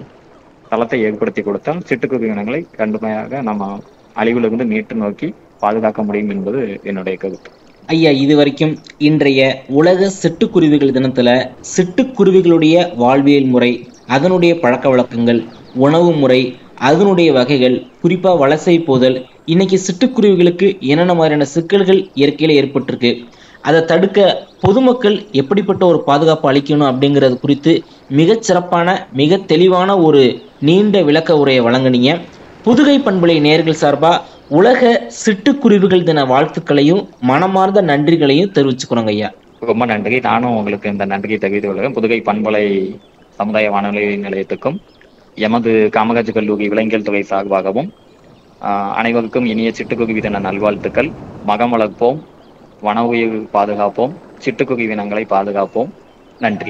தளத்தை ஏற்படுத்தி கொடுத்தால் சிட்டுக்குருவி இனங்களை கடுமையாக நம்ம அழிவிலிருந்து மீட்டு நோக்கி பாதுகாக்க முடியும் என்பது என்னுடைய கருத்து ஐயா இது வரைக்கும் இன்றைய உலக சிட்டுக்குருவிகள் தினத்துல சிட்டுக்குருவிகளுடைய வாழ்வியல் முறை அதனுடைய பழக்க வழக்கங்கள் உணவு முறை அதனுடைய வகைகள் குறிப்பா வலசை போதல் இன்னைக்கு சிட்டுக்குருவிகளுக்கு என்னென்ன மாதிரியான சிக்கல்கள் இயற்கையில ஏற்பட்டிருக்கு அதை தடுக்க பொதுமக்கள் எப்படிப்பட்ட ஒரு பாதுகாப்பு அளிக்கணும் அப்படிங்கிறது குறித்து மிகச் சிறப்பான மிக தெளிவான ஒரு நீண்ட விளக்க உரையை வழங்குனீங்க புதுகை பண்பலை நேர்கள் சார்பா உலக சிட்டுக்குருவிகள் தின வாழ்த்துக்களையும் மனமார்ந்த நன்றிகளையும் தெரிவிச்சுக்கிறோங்க ஐயா ரொம்ப நன்றி நானும் உங்களுக்கு இந்த நன்றியை தெரிவித்துக் கொள்கிறேன் புதுகை பண்பலை சமுதாய வானொலி நிலையத்துக்கும் எமது காமராஜ் கல்லூரி விலங்கியல் துறை சார்பாகவும் ஆஹ், அனைவருக்கும் இனிய சிட்டுக்குருவி தின நல்வாழ்த்துக்கள் மகம் வளர்ப்போம் வன உயிர் பாதுகாப்போம் சிட்டுக்குருவி இனங்களை பாதுகாப்போம் நன்றி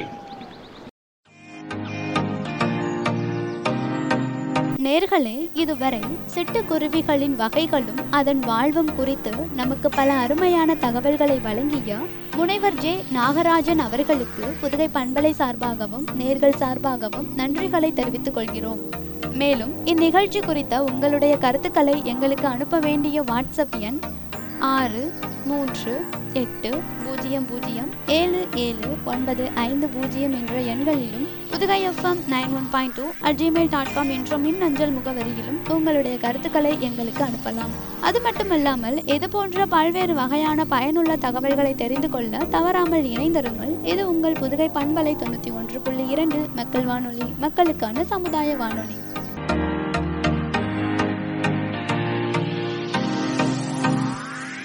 நேர்களே இதுவரை சிட்டுக்குருவிகளின் வகைகளும் அதன் வாழ்வும் குறித்து நமக்கு பல அருமையான தகவல்களை வழங்கிய முனைவர் ஜே நாகராஜன் அவர்களுக்கு புதுகை பண்பலை சார்பாகவும் நேர்கள் சார்பாகவும் நன்றிகளை தெரிவித்துக் கொள்கிறோம் மேலும் இந்நிகழ்ச்சி குறித்த உங்களுடைய கருத்துக்களை எங்களுக்கு அனுப்ப வேண்டிய வாட்ஸ்அப் எண் ஆறு மூன்று எட்டு பூஜ்ஜியம் பூஜ்ஜியம் ஏழு ஏழு ஒன்பது ஐந்து பூஜ்ஜியம் என்ற எண்களிலும் Pudugai FM nine one point two at Gmail dot com என்ற மின்னஞ்சல் முகவரியிலும் உங்களுடைய கருத்துக்களை எங்களுக்கு அனுப்பலாம் அது மட்டுமல்லாமல் இது போன்ற பல்வேறு வகையான பயனுள்ள தகவல்களை தெரிந்து கொள்ள தவறாமல் இணைந்திருங்கள் இது உங்கள் புதுகை பண்பலை தொண்ணூற்றி ஒன்று புள்ளி இரண்டு மக்கள் வானொலி மக்களுக்கான சமுதாய வானொலி